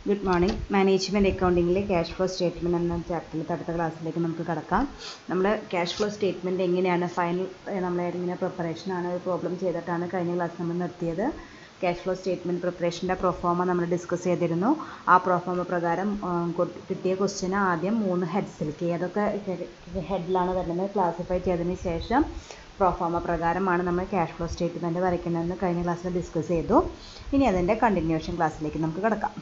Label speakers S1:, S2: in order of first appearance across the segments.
S1: good morning management അക്കൗണ്ടിങ്ങിലെ cash flow statement എന്ന ചാപ്റ്ററിൽ അടുത്ത ക്ലാസ്സിലേക്ക് നമുക്ക് കടക്കാം നമ്മൾ ക്യാഷ് ഫ്ലോ സ്റ്റേറ്റ്മെൻറ്റ് എങ്ങനെയാണ് ഫൈനൽ നമ്മൾ എങ്ങനെ പ്രിപ്പറേഷനാണ് ഒരു പ്രോബ്ലം ചെയ്തിട്ടാണ് കഴിഞ്ഞ ക്ലാസ് നമ്മൾ നിർത്തിയത് ക്യാഷ് ഫ്ലോ സ്റ്റേറ്റ്മെൻറ്റ് പ്രിപ്പറേഷൻ്റെ പ്രൊഫോമ നമ്മൾ ഡിസ്കസ് ചെയ്തിരുന്നു ആ പ്രൊഫോമ പ്രകാരം ഉം, കൊ- കിട്ടിയ ക്വസ്റ്റിന് ആദ്യം മൂന്ന് ഹെഡ്സിലേക്ക് ഏതൊക്കെ ഹെഡിലാണ് വരുന്നത് ക്ലാസിഫൈ ചെയ്തതിന് ശേഷം പ്രൊഫോമ പ്രകാരമാണ് നമ്മൾ ക്യാഷ് ഫ്ലോ സ്റ്റേറ്റ്മെൻറ്റ് വരയ്ക്കുന്നതെന്ന് കഴിഞ്ഞ ക്ലാസ്സിൽ ഡിസ്കസ് ചെയ്തു ഇനി അതിൻ്റെ കണ്ടിന്യൂഷൻ ക്ലാസ്സിലേക്ക് നമുക്ക് കിടക്കാം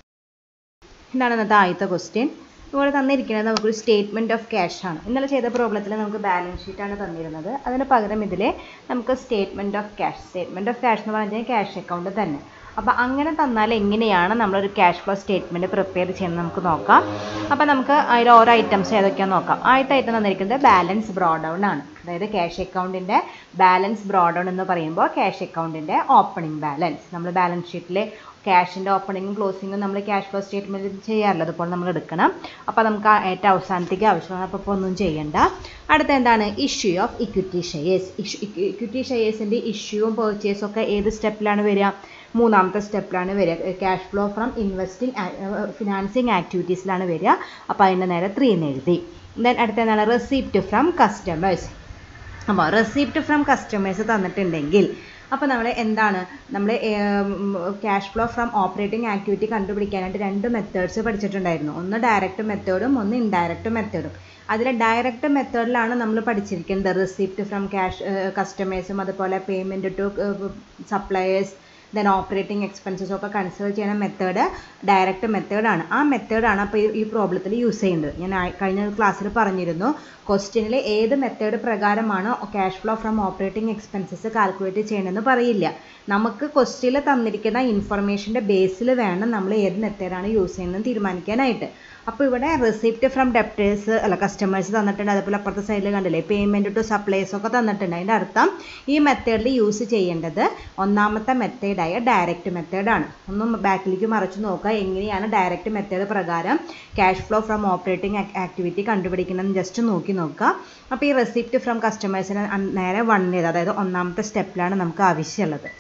S1: എന്താണ് ഇന്നത്തെ ആദ്യത്തെ ക്വസ്റ്റ്യൻ ഇവിടെ തന്നിരിക്കുന്നത് നമുക്കൊരു സ്റ്റേറ്റ്മെൻറ്റ് ഓഫ് ക്യാഷ് ആണ് ഇന്നലെ ചെയ്ത പ്രോബ്ലത്തിൽ നമുക്ക് ബാലൻസ് ഷീറ്റ് ആണ് തന്നിരുന്നത് അതിന് പകരം ഇതിൽ നമുക്ക് statement of cash statement of cash എന്ന് പറഞ്ഞാൽ ക്യാഷ് അക്കൗണ്ട് തന്നെ അപ്പോൾ അങ്ങനെ തന്നാൽ എങ്ങനെയാണ് നമ്മളൊരു ക്യാഷ് ഫ്ലോ സ്റ്റേറ്റ്മെൻറ്റ് പ്രിപ്പയർ ചെയ്യുന്നത് നമുക്ക് നോക്കാം അപ്പോൾ നമുക്ക് അതിൽ ഓരോ ഐറ്റംസ് ഏതൊക്കെയാണെന്ന് നോക്കാം ആദ്യത്തെ ഐറ്റം തന്നിരിക്കുന്നത് ബാലൻസ് ബ്രോ ഡൗൺ ആണ് അതായത് ക്യാഷ് അക്കൗണ്ടിൻ്റെ ബാലൻസ് ബ്രോ ഡൗൺ എന്ന് പറയുമ്പോൾ ക്യാഷ് അക്കൗണ്ടിൻ്റെ ഓപ്പണിംഗ് ബാലൻസ് നമ്മൾ ബാലൻസ് ഷീറ്റിൽ ക്യാഷിൻ്റെ ഓപ്പണിങ്ങും ക്ലോസിങ്ങും നമ്മൾ ക്യാഷ് ഫ്ലോ സ്റ്റേറ്റ്മെൻറ്റ് ചെയ്യാറില്ല അതുപോലെ നമ്മൾ എടുക്കണം അപ്പോൾ നമുക്ക് ആ ഏറ്റവും അവസാനത്തേക്ക് ആവശ്യമാണ് അപ്പോൾ ഇപ്പോൾ ഒന്നും ചെയ്യണ്ട അടുത്ത എന്താണ് issue of equity shares issue equity ഷെയർസിൻ്റെ ഇഷ്യൂവും പേർച്ചേസും ഒക്കെ ഏത് സ്റ്റെപ്പിലാണ് വരിക മൂന്നാമത്തെ സ്റ്റെപ്പിലാണ് വരിക cash flow from investing financing ആക്ടിവിറ്റീസിലാണ് വരിക അപ്പോൾ അതിൻ്റെ നേരെ ത്രീ എന്ന് എഴുതി ദെൻ അടുത്ത എന്താണ് റെസിപ്റ്റ് ഫ്രം കസ്റ്റമേഴ്സ് അപ്പോൾ റെസിപ്റ്റ് ഫ്രം കസ്റ്റമേഴ്സ് തന്നിട്ടുണ്ടെങ്കിൽ അപ്പോൾ നമ്മൾ എന്താണ് നമ്മൾ cash flow from operating activity കണ്ടുപിടിക്കാനായിട്ട് രണ്ട് മെത്തേഡ്സ് പഠിച്ചിട്ടുണ്ടായിരുന്നു ഒന്ന് ഡയറക്റ്റ് മെത്തേഡും ഒന്ന് ഇൻഡയറക്റ്റ് മെത്തേഡും അതിൽ ഡയറക്റ്റ് മെത്തേഡിലാണ് നമ്മൾ പഠിച്ചിരിക്കുന്നത് റെസിപ്റ്റ് ഫ്രം ക്യാഷ് കസ്റ്റമേഴ്സും അതുപോലെ payment to suppliers then operating എക്സ്പെൻസസും ഒക്കെ കൺസിഡർ ചെയ്യുന്ന മെത്തേഡ് ഡയറക്റ്റ് മെത്തേഡാണ് ആ മെത്തേഡാണ് അപ്പോൾ ഈ പ്രോബ്ലത്തിൽ യൂസ് ചെയ്യുന്നത് ഞാൻ ആ- കഴിഞ്ഞ ക്ലാസ്സിൽ പറഞ്ഞിരുന്നു ക്വസ്റ്റ്യനിൽ ഏത് മെത്തേഡ് പ്രകാരമാണ് cash flow from operating expenses calculate ചെയ്യണമെന്ന് പറയില്ല നമുക്ക് ക്വസ്റ്റ്യനിൽ തന്നിരിക്കുന്ന ഇൻഫർമേഷൻ്റെ ബേസിൽ വേണം നമ്മൾ ഏത് മെത്തേഡാണ് യൂസ് ചെയ്യുന്നത് തീരുമാനിക്കാനായിട്ട് അപ്പോൾ ഇവിടെ റെസിപ്റ്റ് ഫ്രം ഡെപ്റ്റേഴ്സ് അല്ല കസ്റ്റമേഴ്സ് തന്നിട്ടുണ്ട് അതുപോലെ അപ്പുറത്തെ സൈഡിൽ കണ്ടില്ലേ പേയ്മെൻറ്റ് ടു സപ്ലൈസ് ഒക്കെ തന്നിട്ടുണ്ട് അതിൻ്റെ അർത്ഥം ഈ മെത്തേഡിൽ യൂസ് ചെയ്യേണ്ടത് ഒന്നാമത്തെ മെത്തേഡായ ഡയറക്റ്റ് മെത്തേഡാണ് ഒന്ന് ബാക്കിലേക്ക് മറിച്ച് നോക്കുക എങ്ങനെയാണ് ഡയറക്റ്റ് മെത്തേഡ് പ്രകാരം cash flow from operating activity കണ്ടുപിടിക്കണമെന്ന് ജസ്റ്റ് നോക്കി നോക്കുക അപ്പോൾ ഈ റെസിപ്റ്റ് ഫ്രം കസ്റ്റമേഴ്സിന് നേരെ വൺ ചെയ്ത് അതായത് ഒന്നാമത്തെ സ്റ്റെപ്പിലാണ് നമുക്ക് ആവശ്യമുള്ളത്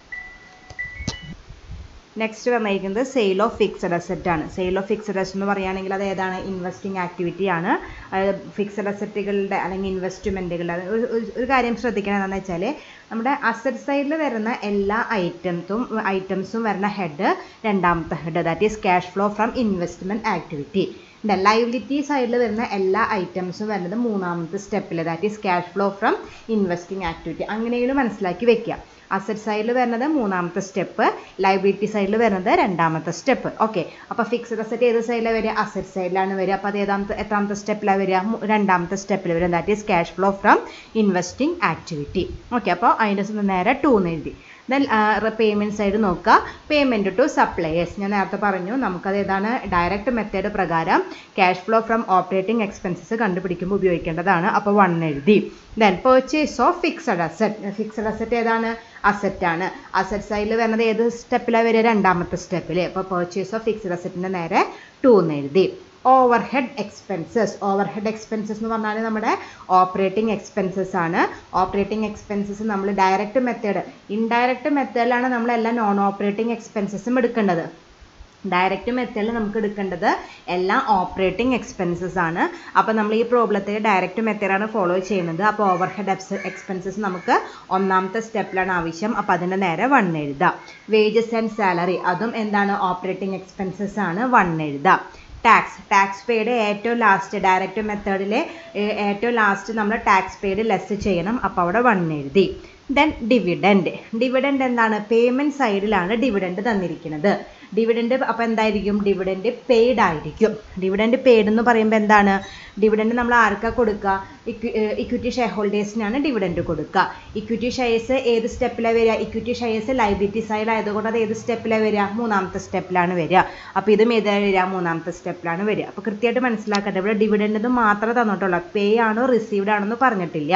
S1: നെക്സ്റ്റ് വന്നിരിക്കുന്നത് സെയിൽ ഓഫ് ഫിക്സഡ് അസറ്റ് ആണ് സെയിൽ ഓഫ് ഫിക്സഡ് അസറ്റ് എന്ന് പറയുകയാണെങ്കിൽ അത് ഏതാണ് ഇൻവെസ്റ്റിംഗ് ആക്ടിവിറ്റി ആണ് ഫിക്സഡ് അസറ്റുകളുടെ അല്ലെങ്കിൽ ഇൻവെസ്റ്റ്മെൻറ്റുകളുടെ ഒരു ഒരു- ഒരു കാര്യം ശ്രദ്ധിക്കണം എന്താണെന്ന് വെച്ചാൽ നമ്മുടെ അസറ്റ് സൈഡിൽ വരുന്ന എല്ലാ ഐറ്റംസും ഐറ്റംസും വരുന്ന ഹെഡ് രണ്ടാമത്തെ head that is cash flow from investment activity liability സൈഡിൽ വരുന്ന എല്ലാ ഐറ്റംസും വരുന്നത് മൂന്നാമത്തെ സ്റ്റെപ്പിൽ that is cash flow from investing activity അങ്ങനെയാണ് മനസ്സിലാക്കി വെക്കുക അസറ്റ് സൈഡിൽ വരുന്നത് മൂന്നാമത്തെ സ്റ്റെപ്പ് ലൈബിലിറ്റി സൈഡിൽ വരുന്നത് രണ്ടാമത്തെ സ്റ്റെപ്പ് ഓക്കെ അപ്പോൾ ഫിക്സഡ് അസറ്റ് ഏത് സൈഡിലാണ് വരിക അസറ്റ് സൈഡിലാണ് വരിക അപ്പോൾ അത് ഏതാമത്തെ എത്രാമത്തെ സ്റ്റെപ്പിലാണ് വരിക മു- രണ്ടാമത്തെ സ്റ്റെപ്പിൽ വരും that is cash flow from investing activity okay അപ്പോൾ അതിൻ്റെ നേരെ ടൂ എന്ന് എഴുതി ദെൻ പേയ്മെൻറ്റ് സൈഡ് നോക്കുക പേയ്മെൻറ്റ് ടു സപ്ലയേഴ്സ് ഞാൻ നേരത്തെ പറഞ്ഞു നമുക്കത് ഏതാണ് ഡയറക്റ്റ് മെത്തേഡ് പ്രകാരം cash flow from operating expenses കണ്ടുപിടിക്കുമ്പോൾ ഉപയോഗിക്കേണ്ടതാണ് അപ്പോൾ വൺ എഴുതി then purchase of fixed asset fixed asset ഏതാണ് അസറ്റ് ആണ് അസറ്റ് സൈഡിൽ വരുന്നത് ഏത് സ്റ്റെപ്പിലാണ് വരിക രണ്ടാമത്തെ സ്റ്റെപ്പിൽ അപ്പോൾ പർച്ചേസ് ഓഫ് ഫിക്സഡ് അസറ്റിൻ്റെ നേരെ ടു എന്ന് എഴുതി overhead expenses overhead expenses എന്ന് പറഞ്ഞാൽ നമ്മുടെ ഓപ്പറേറ്റിംഗ് എക്സ്പെൻസസ് ആണ് ഓപ്പറേറ്റിംഗ് എക്സ്പെൻസസ് നമ്മൾ ഡയറക്റ്റ് മെത്തേഡ് ഇൻഡയറക്റ്റ് മെത്തേഡിലാണ് നമ്മൾ എല്ലാ നോൺ ഓപ്പറേറ്റിംഗ് എക്സ്പെൻസസും എടുക്കേണ്ടത് ഡയറക്റ്റ് മെത്തേഡിൽ നമുക്ക് എടുക്കേണ്ടത് എല്ലാം ഓപ്പറേറ്റിംഗ് എക്സ്പെൻസസ് ആണ് അപ്പോൾ നമ്മൾ ഈ പ്രോബ്ലത്തിൽ ഡയറക്റ്റ് മെത്തേഡാണ് ഫോളോ ചെയ്യുന്നത് അപ്പോൾ ഓവർ ഹെഡ് എക്സ്പെൻസസ് നമുക്ക് ഒന്നാമത്തെ സ്റ്റെപ്പിലാണ് ആവശ്യം അപ്പോൾ അതിൻ്റെ നേരെ വൺ എഴുതാം വേജസ് ആൻഡ് സാലറി അതും എന്താണ് ഓപ്പറേറ്റിംഗ് എക്സ്പെൻസസ് ആണ് വൺ എഴുതാം ടാക്സ് ടാക്സ് പെയ്ഡ് ഏറ്റവും ലാസ്റ്റ് ഡയറക്റ്റ് മെത്തേഡിൽ ഏറ്റവും ലാസ്റ്റ് നമ്മൾ ടാക്സ് പെയ്ഡ് ലെസ് ചെയ്യണം അപ്പോൾ അവിടെ വൺ എഴുതി ദെൻ ഡിവിഡൻഡ് ഡിവിഡൻഡ് എന്താണ് പേയ്മെൻറ്റ് സൈഡിലാണ് ഡിവിഡൻഡ് തന്നിരിക്കുന്നത് ഡിവിഡൻഡ് അപ്പോൾ എന്തായിരിക്കും ഡിവിഡൻഡ് പെയ്ഡ് ആയിരിക്കും ഡിവിഡൻഡ് പെയ്ഡ് എന്ന് പറയുമ്പോൾ എന്താണ് ഡിവിഡൻഡ് നമ്മൾ ആർക്കാ കൊടുക്കുക ഇക്വിറ്റി ഷെയർ ഹോൾഡേഴ്സിനാണ് ഡിവിഡൻഡ് കൊടുക്കുക ഇക്വിറ്റി ഷെയർസ് ഏത് സ്റ്റെപ്പിലാണ് വരിക ഇക്വിറ്റി ഷെയർസ് ലൈബിലിറ്റി സൈഡ് ആയതുകൊണ്ട് അത് ഏത് സ്റ്റെപ്പിലാണ് വരിക മൂന്നാമത്തെ സ്റ്റെപ്പിലാണ് വരിക അപ്പോൾ ഇതും ഏതാണ് വരിക മൂന്നാമത്തെ സ്റ്റെപ്പിലാണ് വരിക അപ്പോൾ കൃത്യമായിട്ട് മനസ്സിലാക്കട്ടെ ഇവിടെ ഡിവിഡൻഡ് മാത്രമേ തന്നിട്ടുള്ളൂ പേ ആണോ റിസീവ്ഡ് ആണോ എന്ന് പറഞ്ഞിട്ടില്ല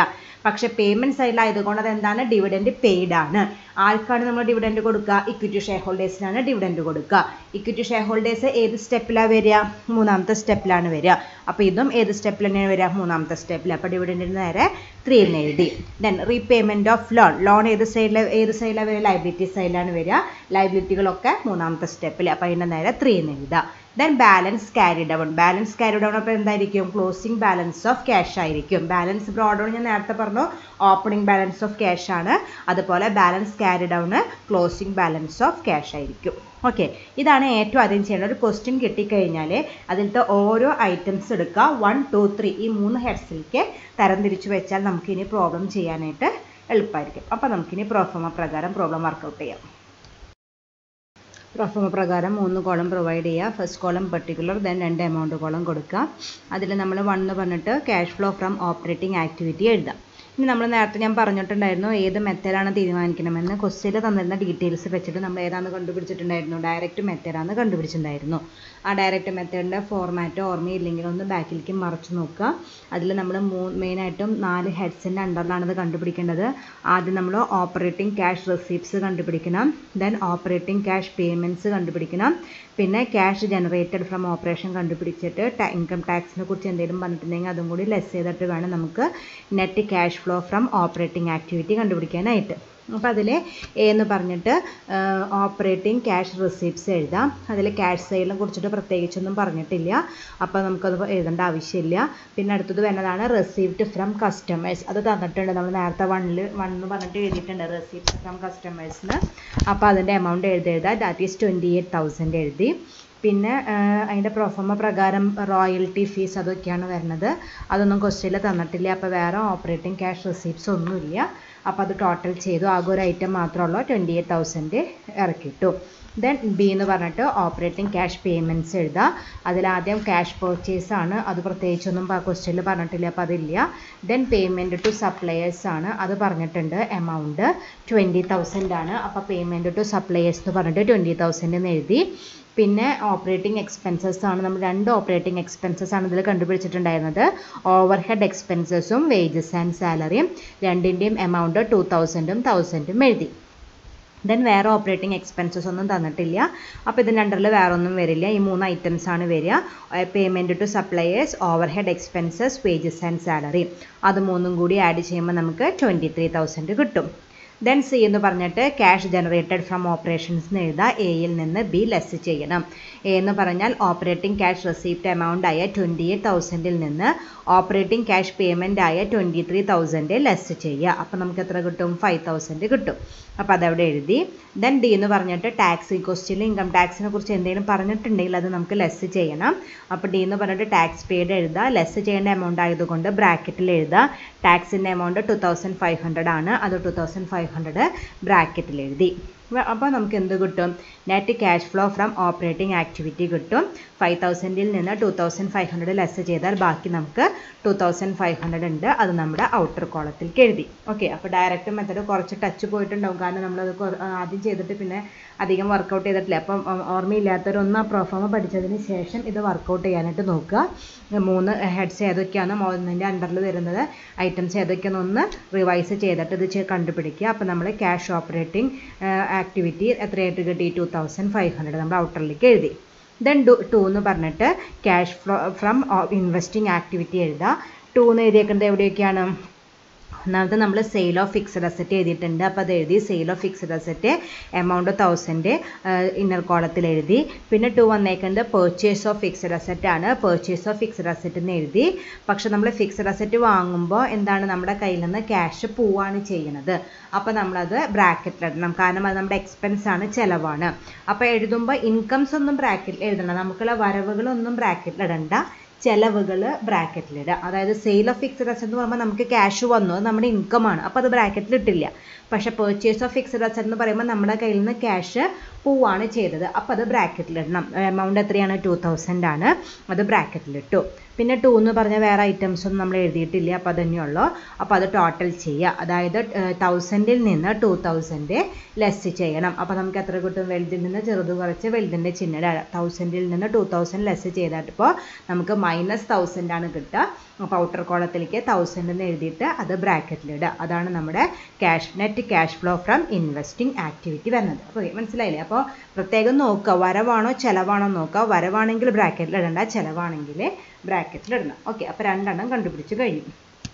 S1: പക്ഷെ പേയ്മെന്റ് സൈഡിലായതുകൊണ്ട് അത് എന്താണ് ഡിവിഡൻഡ് പെയ്ഡ് ആണ് ആർക്കാണ് നമ്മൾ ഡിവിഡൻഡ് കൊടുക്കുക ഇക്വിറ്റി ഷെയർ ഹോൾഡേഴ്സിനാണ് ഡിവിഡൻഡ് കൊടുക്കുക ഇക്വിറ്റി ഷെയർ ഹോൾഡേഴ്സ് ഏത് സ്റ്റെപ്പിലാണ് വരിക മൂന്നാമത്തെ സ്റ്റെപ്പിലാണ് വരിക അപ്പോൾ ഇതും ഏത് സ്റ്റെപ്പിൽ തന്നെയാണ് വരിക മൂന്നാമത്തെ സ്റ്റെപ്പിൽ അപ്പോൾ ഡിവിഡൻഡിന് നേരെ ത്രീ എന്ന് എഴുതി then repayment of loan loan ഏത് സൈഡിൽ ഏത് സൈഡിലാണ് വരിക ലൈബിലിറ്റി സൈഡിലാണ് വരിക ലൈബിലിറ്റികളൊക്കെ മൂന്നാമത്തെ സ്റ്റെപ്പിൽ അപ്പോൾ അതിൻ്റെ നേരെ ത്രീ എന്ന് എഴുതുക then balance carry down balance carry down അപ്പോൾ എന്തായിരിക്കും ക്ലോസിംഗ് ബാലൻസ് ഓഫ് ക്യാഷ് ആയിരിക്കും ബാലൻസ് ബ്രോഡ് ഡൗൺ ഞാൻ നേരത്തെ പറഞ്ഞു ഓപ്പണിംഗ് ബാലൻസ് ഓഫ് ക്യാഷ് ആണ് അതുപോലെ balance carry down closing balance of cash ആയിരിക്കും ഓക്കെ ഇതാണ് ഏറ്റവും ആദ്യം ചെയ്യേണ്ട ഒരു ക്വസ്റ്റ്യൻ കിട്ടിക്കഴിഞ്ഞാൽ അതിലത്തെ ഓരോ ഐറ്റംസ് എടുക്കുക വൺ ടു ത്രീ ഈ മൂന്ന് ഹെഡ്സിലേക്ക് തരംതിരിച്ച് വെച്ചാൽ നമുക്കിനി പ്രോബ്ലം ചെയ്യാനായിട്ട് എളുപ്പമായിരിക്കും അപ്പോൾ നമുക്കിനി പ്രോഫോമ പ്രകാരം പ്രോബ്ലം വർക്കൗട്ട് ചെയ്യാം പ്രൊഫോമ പ്രകാരം മൂന്ന് കോളം പ്രൊവൈഡ് ചെയ്യുക ഫസ്റ്റ് കോളം പെർട്ടിക്കുലർ ദെൻ രണ്ട് എമൗണ്ട് കോളം കൊടുക്കുക അതിൽ നമ്മൾ വൺ എന്ന് പറഞ്ഞിട്ട് cash flow from operating activity എഴുതാം ഇനി നമ്മൾ നേരത്തെ ഞാൻ പറഞ്ഞിട്ടുണ്ടായിരുന്നു ഏത് മെത്തേഡാണ് തീരുമാനിക്കണമെന്ന് ക്വസ്റ്റ്യനിൽ തന്നിരുന്ന ഡീറ്റെയിൽസ് വെച്ചിട്ട് നമ്മൾ ഏതാണെന്ന് കണ്ടുപിടിച്ചിട്ടുണ്ടായിരുന്നു ഡയറക്റ്റ് മെത്തേഡാണ് കണ്ടുപിടിച്ചിട്ടുണ്ടായിരുന്നു ആ ഡയറക്റ്റ് മെത്തേഡിൻ്റെ ഫോർമാറ്റ് ഓർമ്മയില്ലെങ്കിൽ ഒന്ന് ബാക്കിലേക്ക് മറച്ചു നോക്കുക അതിൽ നമ്മൾ മൂ മെയിനായിട്ടും നാല് ഹെഡ്സിൻ്റെ അണ്ടറിലാണ് ഇത് കണ്ടുപിടിക്കേണ്ടത് ആദ്യം നമ്മൾ ഓപ്പറേറ്റിംഗ് ക്യാഷ് റെസീപ്റ്റ്സ് കണ്ടുപിടിക്കണം ദെൻ ഓപ്പറേറ്റിംഗ് ക്യാഷ് പേയ്മെൻറ്റ്സ് കണ്ടുപിടിക്കണം പിന്നെ ക്യാഷ് ജനറേറ്റഡ് ഫ്രം ഓപ്പറേഷൻ കണ്ടുപിടിച്ചിട്ട് ഇൻകം ടാക്സിനെ കുറിച്ച് എന്തെങ്കിലും പറഞ്ഞിട്ടുണ്ടെങ്കിൽ അതും കൂടി ലെസ് ചെയ്തിട്ട് വേണം നമുക്ക് net cash flow from operating activity കണ്ടുപിടിക്കാനായിട്ട് അപ്പോൾ അതിൽ എ എന്ന് പറഞ്ഞിട്ട് ഓപ്പറേറ്റിംഗ് ക്യാഷ് റിസീപ്റ്റ്സ് എഴുതാം അതിൽ ക്യാഷ് സെയിലിനെ കുറിച്ചിട്ട് പ്രത്യേകിച്ചൊന്നും പറഞ്ഞിട്ടില്ല അപ്പോൾ നമുക്കത് എഴുതേണ്ട ആവശ്യമില്ല പിന്നെ അടുത്തത് വരുന്നതാണ് റെസീപ്റ്റ് ഫ്രം കസ്റ്റമേഴ്സ് അത് തന്നിട്ടുണ്ട് നമ്മൾ നേരത്തെ വണ്ണിൽ വൺ എന്ന് പറഞ്ഞിട്ട് എഴുതിയിട്ടുണ്ട് റെസീപ്റ്റ് ഫ്രം കസ്റ്റമേഴ്സിന് അപ്പോൾ അതിൻ്റെ എമൗണ്ട് എഴുതി എഴുതാം that is twenty eight thousand എഴുതി പിന്നെ അതിൻ്റെ പ്രൊഫോമ പ്രകാരം റോയൽറ്റി ഫീസ് അതൊക്കെയാണ് വരുന്നത് അതൊന്നും ക്വസ്റ്റ്യനിൽ തന്നിട്ടില്ല അപ്പോൾ വേറെ ഓപ്പറേറ്റിംഗ് ക്യാഷ് റെസീപ്റ്റ്സ് ഒന്നുമില്ല അപ്പോൾ അത് ടോട്ടൽ ചെയ്തു ആകെ ഒരു ഐറ്റം മാത്രമുള്ളൂ ട്വൻറ്റി എയ്റ്റ് തൗസൻഡ് ഇറക്കിയിട്ടു ദെൻ ബി എന്ന് പറഞ്ഞിട്ട് ഓപ്പറേറ്റിംഗ് ക്യാഷ് പേയ്മെൻറ്റ്സ് എഴുതുക അതിലാദ്യം ക്യാഷ് പർച്ചേസ് ആണ് അത് പ്രത്യേകിച്ചൊന്നും ക്വസ്റ്റ്യനിൽ പറഞ്ഞിട്ടില്ല അപ്പോൾ അതില്ല ദെൻ പേയ്മെൻറ്റ് ടു സപ്ലയേഴ്സ് ആണ് അത് പറഞ്ഞിട്ടുണ്ട് എമൗണ്ട് ട്വൻറ്റി തൗസൻഡ് ആണ് അപ്പോൾ പേയ്മെൻറ്റ് ടു സപ്ലയേഴ്സ് എന്ന് പറഞ്ഞിട്ട് ട്വൻറ്റി തൗസൻഡ് എന്ന് എഴുതി പിന്നെ ഓപ്പറേറ്റിംഗ് എക്സ്പെൻസസ് ആണ് നമ്മൾ രണ്ട് ഓപ്പറേറ്റിംഗ് എക്സ്പെൻസസ് ആണ് ഇതിൽ കണ്ടുപിടിച്ചിട്ടുണ്ടായിരുന്നത് ഓവർ ഹെഡ് എക്സ്പെൻസസും വേജസ് ആൻഡ് സാലറിയും രണ്ടിൻ്റെയും എമൗണ്ട് ടു തൗസൻഡും തൗസൻഡും എഴുതി ദെൻ വേറെ ഓപ്പറേറ്റിംഗ് എക്സ്പെൻസസ് ഒന്നും തന്നിട്ടില്ല അപ്പോൾ ഇതിൻ്റെ അണ്ടറിൽ വേറെ ഒന്നും വരില്ല ഈ മൂന്ന് ഐറ്റംസ് ആണ് വരിക payment to suppliers overhead expenses wages and salary അത് മൂന്നും കൂടി ആഡ് ചെയ്യുമ്പോൾ നമുക്ക് ട്വൻറ്റി ത്രീ തൗസൻഡ് കിട്ടും ദെൻ സി എന്ന് പറഞ്ഞിട്ട് ക്യാഷ് ജനറേറ്റഡ് ഫ്രം ഓപ്പറേഷൻസ് എന്ന് എഴുതുക എയിൽ നിന്ന് ബി ലെസ് ചെയ്യണം എ എന്ന് പറഞ്ഞാൽ ഓപ്പറേറ്റിംഗ് ക്യാഷ് റെസീപ്റ്റ് എമൗണ്ട് ആയ ട്വൻറ്റി എയ്റ്റ് തൗസൻഡിൽ നിന്ന് ഓപ്പറേറ്റിംഗ് ക്യാഷ് പേയ്മെൻ്റ് ആയ ട്വൻറ്റി ത്രീ തൗസൻഡ് ലെസ് ചെയ്യുക അപ്പോൾ നമുക്ക് എത്ര കിട്ടും ഫൈവ് തൗസൻഡ് കിട്ടും അപ്പോൾ അതവിടെ എഴുതി ദെൻ ഡി എന്ന് പറഞ്ഞിട്ട് ടാക്സ് ക്വസ്റ്റ്യനിൽ ഇൻകം ടാക്സിനെ കുറിച്ച് എന്തെങ്കിലും പറഞ്ഞിട്ടുണ്ടെങ്കിൽ അത് നമുക്ക് ലെസ് ചെയ്യണം അപ്പോൾ ഡി എന്ന് പറഞ്ഞിട്ട് ടാക്സ് പെയ്ഡ് എഴുതുക ലെസ് ചെയ്യേണ്ട എമൗണ്ട് ആയതുകൊണ്ട് ബ്രാക്കറ്റിൽ എഴുതുക ടാക്സിൻ്റെ amount two thousand five hundred ആണ് അത് ടു തൗസൻഡ് ഫൈവ് ഹൺഡ്രഡ് ബ്രാക്കറ്റിൽ എഴുതി അപ്പോൾ നമുക്ക് എന്ത് കിട്ടും net cash flow from operating activity കിട്ടും ഫൈവ് തൗസൻഡിൽ നിന്ന് two thousand five hundred less ചെയ്താൽ ബാക്കി നമുക്ക് ടു തൗസൻഡ് ഫൈവ് ഹൺഡ്രഡ് ഉണ്ട് അത് നമ്മുടെ ഔട്ടർ കോളത്തിലേക്ക് എഴുതി ഓക്കെ അപ്പോൾ ഡയറക്റ്റ് മെത്തഡ് കുറച്ച് ടച്ച് പോയിട്ടുണ്ടാവും കാരണം നമ്മളത് ആദ്യം ചെയ്തിട്ട് പിന്നെ അധികം വർക്കൗട്ട് ചെയ്തിട്ടില്ല അപ്പം ഓർമ്മയില്ലാത്തവരൊന്ന് ആ പ്രൊഫോമ പഠിച്ചതിന് ശേഷം ഇത് വർക്കൗട്ട് ചെയ്യാനായിട്ട് നോക്കുക മൂന്ന് ഹെഡ്സ് ഏതൊക്കെയാണ് ഒന്നിൻ്റെ അണ്ടറിൽ വരുന്നത് ഐറ്റംസ് ഏതൊക്കെയാണ് ഒന്ന് റിവൈസ് ചെയ്തിട്ട് ഇത് കണ്ടുപിടിക്കുക അപ്പോൾ നമ്മൾ ക്യാഷ് ഓപ്പറേറ്റിംഗ് ആക്ടിവിറ്റി എത്രയായിട്ട് കിട്ടി ടു തൗസൻഡ് ഫൈവ് ഹൺഡ്രഡ് നമ്മൾ ഔട്ടറിലേക്ക് എഴുതി ദെൻ ഡു ടു എന്ന് പറഞ്ഞിട്ട് cash flow from investing activity എഴുതുക ടു എന്ന് എഴുതിയേക്കുന്നത് എവിടെയൊക്കെയാണ് ഒന്നാമത്തെ നമ്മൾ സെയിൽ ഓഫ് ഫിക്സഡ് അസറ്റ് എഴുതിയിട്ടുണ്ട് അപ്പോൾ അത് എഴുതി sale of fixed asset amount thousand inner കോളത്തിൽ എഴുതി പിന്നെ ടു വന്നേക്കുന്നത് പേർച്ചേസ് ഓഫ് ഫിക്സഡ് അസറ്റ് ആണ് പേർച്ചേസ് ഓഫ് ഫിക്സഡ് അസറ്റ് എന്ന് എഴുതി പക്ഷെ നമ്മൾ ഫിക്സഡ് അസറ്റ് വാങ്ങുമ്പോൾ എന്താണ് നമ്മുടെ കയ്യിൽ നിന്ന് ക്യാഷ് പോവാണ് ചെയ്യുന്നത് അപ്പോൾ നമ്മളത് ബ്രാക്കറ്റിലിടണം കാരണം അത് നമ്മുടെ എക്സ്പെൻസ് ആണ് ചിലവാണ് അപ്പോൾ എഴുതുമ്പോൾ ഇൻകംസ് ഒന്നും ബ്രാക്കറ്റിൽ എഴുതണം നമുക്കുള്ള വരവുകളൊന്നും ബ്രാക്കറ്റിലിടണ്ട ചെലവുകൾ ബ്രാക്കറ്റിലിടുക അതായത് സെയിൽ ഓഫ് ഫിക്സഡ് അസറ്റ് എന്ന് പറയുമ്പോൾ നമുക്ക് ക്യാഷ് വന്നു അത് നമ്മുടെ ഇൻകം ആണ് അപ്പോൾ അത് ബ്രാക്കറ്റിൽ ഇട്ടില്ല പക്ഷേ പേർച്ചേസ് ഓഫ് ഫിക്സഡ് അസറ്റ് എന്ന് പറയുമ്പോൾ നമ്മുടെ കയ്യിൽ നിന്ന് ക്യാഷ് പോവാണ് ചെയ്തത് അപ്പോൾ അത് ബ്രാക്കറ്റിലിടണം എമൗണ്ട് എത്രയാണ് ടു തൗസൻഡ് ആണ് അത് ബ്രാക്കറ്റിലിട്ടു പിന്നെ ടു എന്ന് പറഞ്ഞ വേറെ ഐറ്റംസ് ഒന്നും നമ്മൾ എഴുതിയിട്ടില്ല അപ്പോൾ അത് തന്നെയുള്ളൂ അപ്പോൾ അത് ടോട്ടൽ ചെയ്യുക അതായത് തൗസൻഡിൽ നിന്ന് ടു തൗസൻഡ് ലെസ് ചെയ്യണം അപ്പോൾ നമുക്ക് എത്ര കിട്ടും വലുതിൽ നിന്ന് ചെറുത് കുറച്ച് വലുതിൻ്റെ ചിഹ്നം തൗസൻഡിൽ നിന്ന് ടു തൗസൻഡ് ലെസ് ചെയ്തിട്ടിപ്പോൾ നമുക്ക് മൈനസ് തൗസൻഡ് ആണ് കിട്ടുക അപ്പോൾ ഔട്ടർ കോളത്തിലേക്ക് തൗസൻഡ് എന്ന് എഴുതിയിട്ട് അത് ബ്രാക്കറ്റിലിടുക അതാണ് നമ്മുടെ cash net cash flow from investing activity വരുന്നത് അപ്പോൾ മനസ്സിലായില്ലേ അപ്പോൾ പ്രത്യേകം നോക്കുക വരവാണോ ചിലവാണോ നോക്കുക വരവാണെങ്കിൽ ബ്രാക്കറ്റിൽ ഇടണ്ട ചിലവാണെങ്കിൽ ബ്രാക്കറ്റിൽ ഇടണം ഓക്കെ അപ്പോൾ രണ്ടെണ്ണം കണ്ടുപിടിച്ച് കഴിഞ്ഞു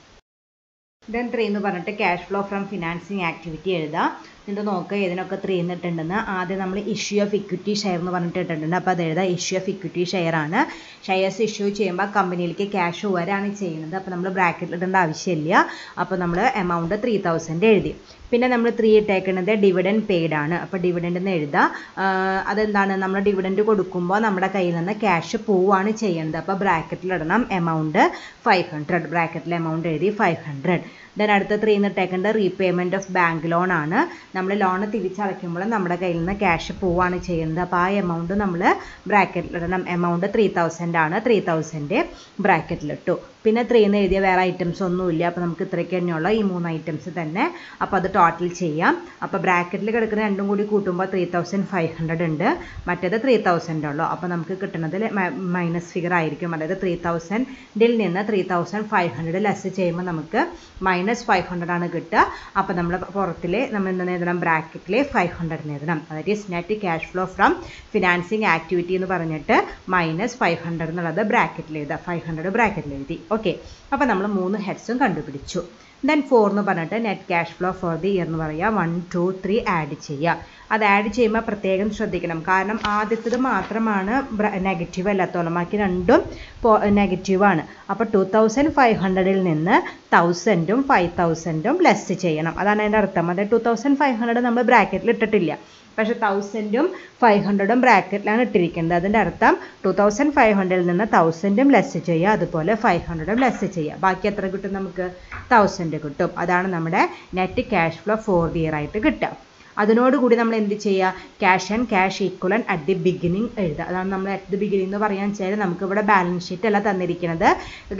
S1: ദെൻ ത്രീ എന്ന് പറഞ്ഞിട്ട് cash flow from financing activity എഴുതാം എന്നിട്ട് നോക്കുക ഇതിനൊക്കെ ത്രീ എന്നിട്ടുണ്ടെന്ന് ആദ്യം നമ്മൾ ഇഷ്യൂ ഓഫ് ഇക്വിറ്റി ഷെയർ എന്ന് പറഞ്ഞിട്ട് ഇട്ടിട്ടുണ്ട് അപ്പോൾ അത് എഴുതാം ഇഷ്യൂ ഓഫ് ഇക്വിറ്റി ഷെയർ ആണ് ഷെയർസ് ഇഷ്യൂ ചെയ്യുമ്പോൾ കമ്പനിയിലേക്ക് ക്യാഷ് വരാണ് ചെയ്യുന്നത് അപ്പോൾ നമ്മൾ ബ്രാക്കറ്റിൽ ഇടേണ്ട ആവശ്യമില്ല അപ്പോൾ നമ്മൾ എമൗണ്ട് ത്രീ തൗസൻഡ് എഴുതി പിന്നെ നമ്മൾ ത്രീ ഇട്ടേക്കുന്നത് ഡിവിഡൻഡ് പെയ്ഡ് ആണ് അപ്പോൾ ഡിവിഡൻഡ് എന്ന് എഴുതാം അതെന്താണ് നമ്മൾ ഡിവിഡൻഡ് കൊടുക്കുമ്പോൾ നമ്മുടെ കയ്യിൽ നിന്ന് ക്യാഷ് പോവുകയാണ് ചെയ്യുന്നത് അപ്പോൾ ബ്രാക്കറ്റിൽ ഇടണം എമൗണ്ട് ഫൈവ് ഹൺഡ്രഡ് ബ്രാക്കറ്റിൽ എമൗണ്ട് എഴുതി ഫൈവ് ഹൺഡ്രഡ് ദെൻ അടുത്ത ത്രീ എന്ന് ഇട്ടേക്കേണ്ടത് റീപേയ്മെൻറ്റ് ഓഫ് ബാങ്ക് ലോൺ ആണ് നമ്മൾ ലോൺ തിരിച്ചടയ്ക്കുമ്പോൾ നമ്മുടെ കയ്യിൽ നിന്ന് ക്യാഷ് പോവുകയാണ് ചെയ്യുന്നത് അപ്പോൾ ആ എമൗണ്ട് നമ്മൾ ബ്രാക്കറ്റിലിടണം എമൗണ്ട് ത്രീ തൗസൻഡ് ആണ് ത്രീ തൗസൻഡ് ബ്രാക്കറ്റിലിട്ടു പിന്നെ ത്രീ എന്ന് എഴുതിയ വേറെ ഐറ്റംസ് ഒന്നുമില്ല അപ്പോൾ നമുക്ക് ഇത്രയ്ക്ക് തന്നെയുള്ള ഈ മൂന്ന് ഐറ്റംസ് തന്നെ അപ്പോൾ അത് ടോട്ടൽ ചെയ്യാം അപ്പോൾ ബ്രാക്കറ്റിൽ കിടക്കുന്ന രണ്ടും കൂടി കൂട്ടുമ്പോൾ ത്രീ തൗസൻഡ് ഫൈവ് ഹൺഡ്രഡ് ഉണ്ട് മറ്റേത് ത്രീ തൗസൻഡ് ഉള്ളൂ അപ്പോൾ നമുക്ക് കിട്ടുന്നത് മൈനസ് ഫിഗർ ആയിരിക്കും അതായത് ത്രീ തൗസൻഡിൽ നിന്ന് three thousand five hundred less ചെയ്യുമ്പോൾ നമുക്ക് മൈനസ് ഫൈവ് ഹൺഡ്രഡ് ആണ് കിട്ടുക അപ്പോൾ നമ്മൾ പുറത്തിൽ നമ്മൾ എന്ത് എഴുതണം ബ്രാക്കറ്റിൽ ഫൈവ് ഹൺഡ്രഡ് എഴുതണം അതായത് is net cash flow from financing activity എന്ന് പറഞ്ഞിട്ട് മൈനസ് ഫൈവ് ഹൺഡ്രഡ് എന്നുള്ളത് ബ്രാക്കറ്റിൽ എഴുതുക ഫൈവ് ഹൺഡ്രഡ് ബ്രാക്കറ്റിൽ എഴുതി ഓക്കെ അപ്പോൾ നമ്മൾ മൂന്ന് ഹെഡ്സും കണ്ടുപിടിച്ചു ദെൻ ഫോർ എന്ന് പറഞ്ഞിട്ട് net cash flow for the year എന്ന് പറയുക വൺ ടു ത്രീ ആഡ് ചെയ്യുക അത് ആഡ് ചെയ്യുമ്പോൾ പ്രത്യേകം ശ്രദ്ധിക്കണം കാരണം ആദ്യത്തേത് മാത്രമാണ് നെഗറ്റീവ് അല്ലാത്തോളം ബാക്കി രണ്ടും നെഗറ്റീവാണ് അപ്പോൾ ടു തൗസൻഡ് ഫൈവ് ഹൺഡ്രഡിൽ നിന്ന് തൗസൻഡും ഫൈവ് തൗസൻഡും ലെസ് ചെയ്യണം അതാണ് അതിൻ്റെ അർത്ഥം അതായത് ടു തൗസൻഡ് ഫൈവ് ഹൺഡ്രഡ് നമ്മൾ ബ്രാക്കറ്റിൽ ഇട്ടിട്ടില്ല പക്ഷെ തൗസൻഡും ഫൈവ് ഹൺഡ്രഡും ബ്രാക്കറ്റിലാണ് ഇട്ടിരിക്കുന്നത് അതിൻ്റെ അർത്ഥം ടു തൗസൻഡ് ഫൈവ് ഹൺഡ്രഡിൽ നിന്ന് തൗസൻഡും ലെസ് ചെയ്യുക അതുപോലെ ഫൈവ് ഹൺഡ്രഡും ലെസ് ചെയ്യുക ബാക്കി എത്ര കിട്ടും നമുക്ക് തൗസൻഡ് കിട്ടും അതാണ് നമ്മുടെ net cash flow for year ആയിട്ട് കിട്ടുക അതിനോടുകൂടി നമ്മൾ എന്ത് ചെയ്യുക cash and cash equivalent at the beginning എഴുതുക അതാണ് നമ്മൾ അറ്റ് ദി ബിഗിനിങ് എന്ന് പറയാൻ വെച്ചാൽ നമുക്ക് ഇവിടെ ബാലൻസ് ഷീറ്റ് അല്ല തന്നിരിക്കുന്നത്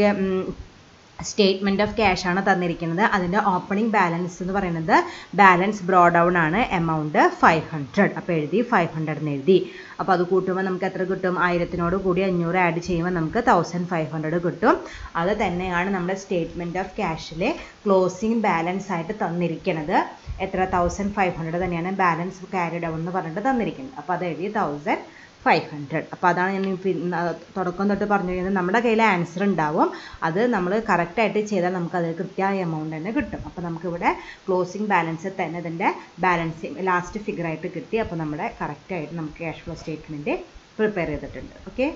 S1: സ്റ്റേറ്റ്മെൻറ്റ് ഓഫ് ക്യാഷ് ആണ് തന്നിരിക്കുന്നത് അതിൻ്റെ ഓപ്പണിംഗ് ബാലൻസ് എന്ന് പറയുന്നത് ബാലൻസ് ബ്രോ ഡൗൺ ആണ് എമൗണ്ട് ഫൈവ് ഹൺഡ്രഡ് അപ്പോൾ എഴുതി ഫൈവ് ഹൺഡ്രഡ് എന്ന് എഴുതി അപ്പോൾ അത് കൂട്ടുമ്പോൾ നമുക്ക് എത്ര കിട്ടും ആയിരത്തിനോട് കൂടി അഞ്ഞൂറ് ആഡ് ചെയ്യുമ്പോൾ നമുക്ക് തൗസൻഡ് ഫൈവ് ഹൺഡ്രഡ് കിട്ടും അത് തന്നെയാണ് നമ്മുടെ സ്റ്റേറ്റ്മെൻറ്റ് ഓഫ് ക്യാഷിലെ ക്ലോസിംഗ് ബാലൻസ് ആയിട്ട് തന്നിരിക്കുന്നത് എത്ര തൗസൻഡ് ഫൈവ് ഹൺഡ്രഡ് തന്നെയാണ് ബാലൻസ് ക്യാരി ഡൗൺ എന്ന് പറഞ്ഞിട്ട് തന്നിരിക്കുന്നത് അപ്പോൾ അത് എഴുതി തൗസൻഡ് ഫൈവ് ഹൺഡ്രഡ് അപ്പോൾ അതാണ് ഞാൻ തുടക്കം തൊട്ട് പറഞ്ഞു കഴിഞ്ഞാൽ നമ്മുടെ കയ്യിൽ ആൻസർ ഉണ്ടാവും അത് നമ്മൾ കറക്റ്റായിട്ട് ചെയ്താൽ നമുക്കത് കൃത്യമായ എമൗണ്ട് തന്നെ കിട്ടും അപ്പോൾ നമുക്കിവിടെ ക്ലോസിംഗ് ബാലൻസ് തന്നെ ഇതിൻ്റെ ബാലൻസിങ് ലാസ്റ്റ് ഫിഗർ ആയിട്ട് കിട്ടി അപ്പോൾ നമ്മുടെ കറക്റ്റായിട്ട് നമുക്ക് ക്യാഷ് ഫ്ലോ സ്റ്റേറ്റ്മെൻറ്റ് പ്രിപ്പയർ ചെയ്തിട്ടുണ്ട് ഓക്കെ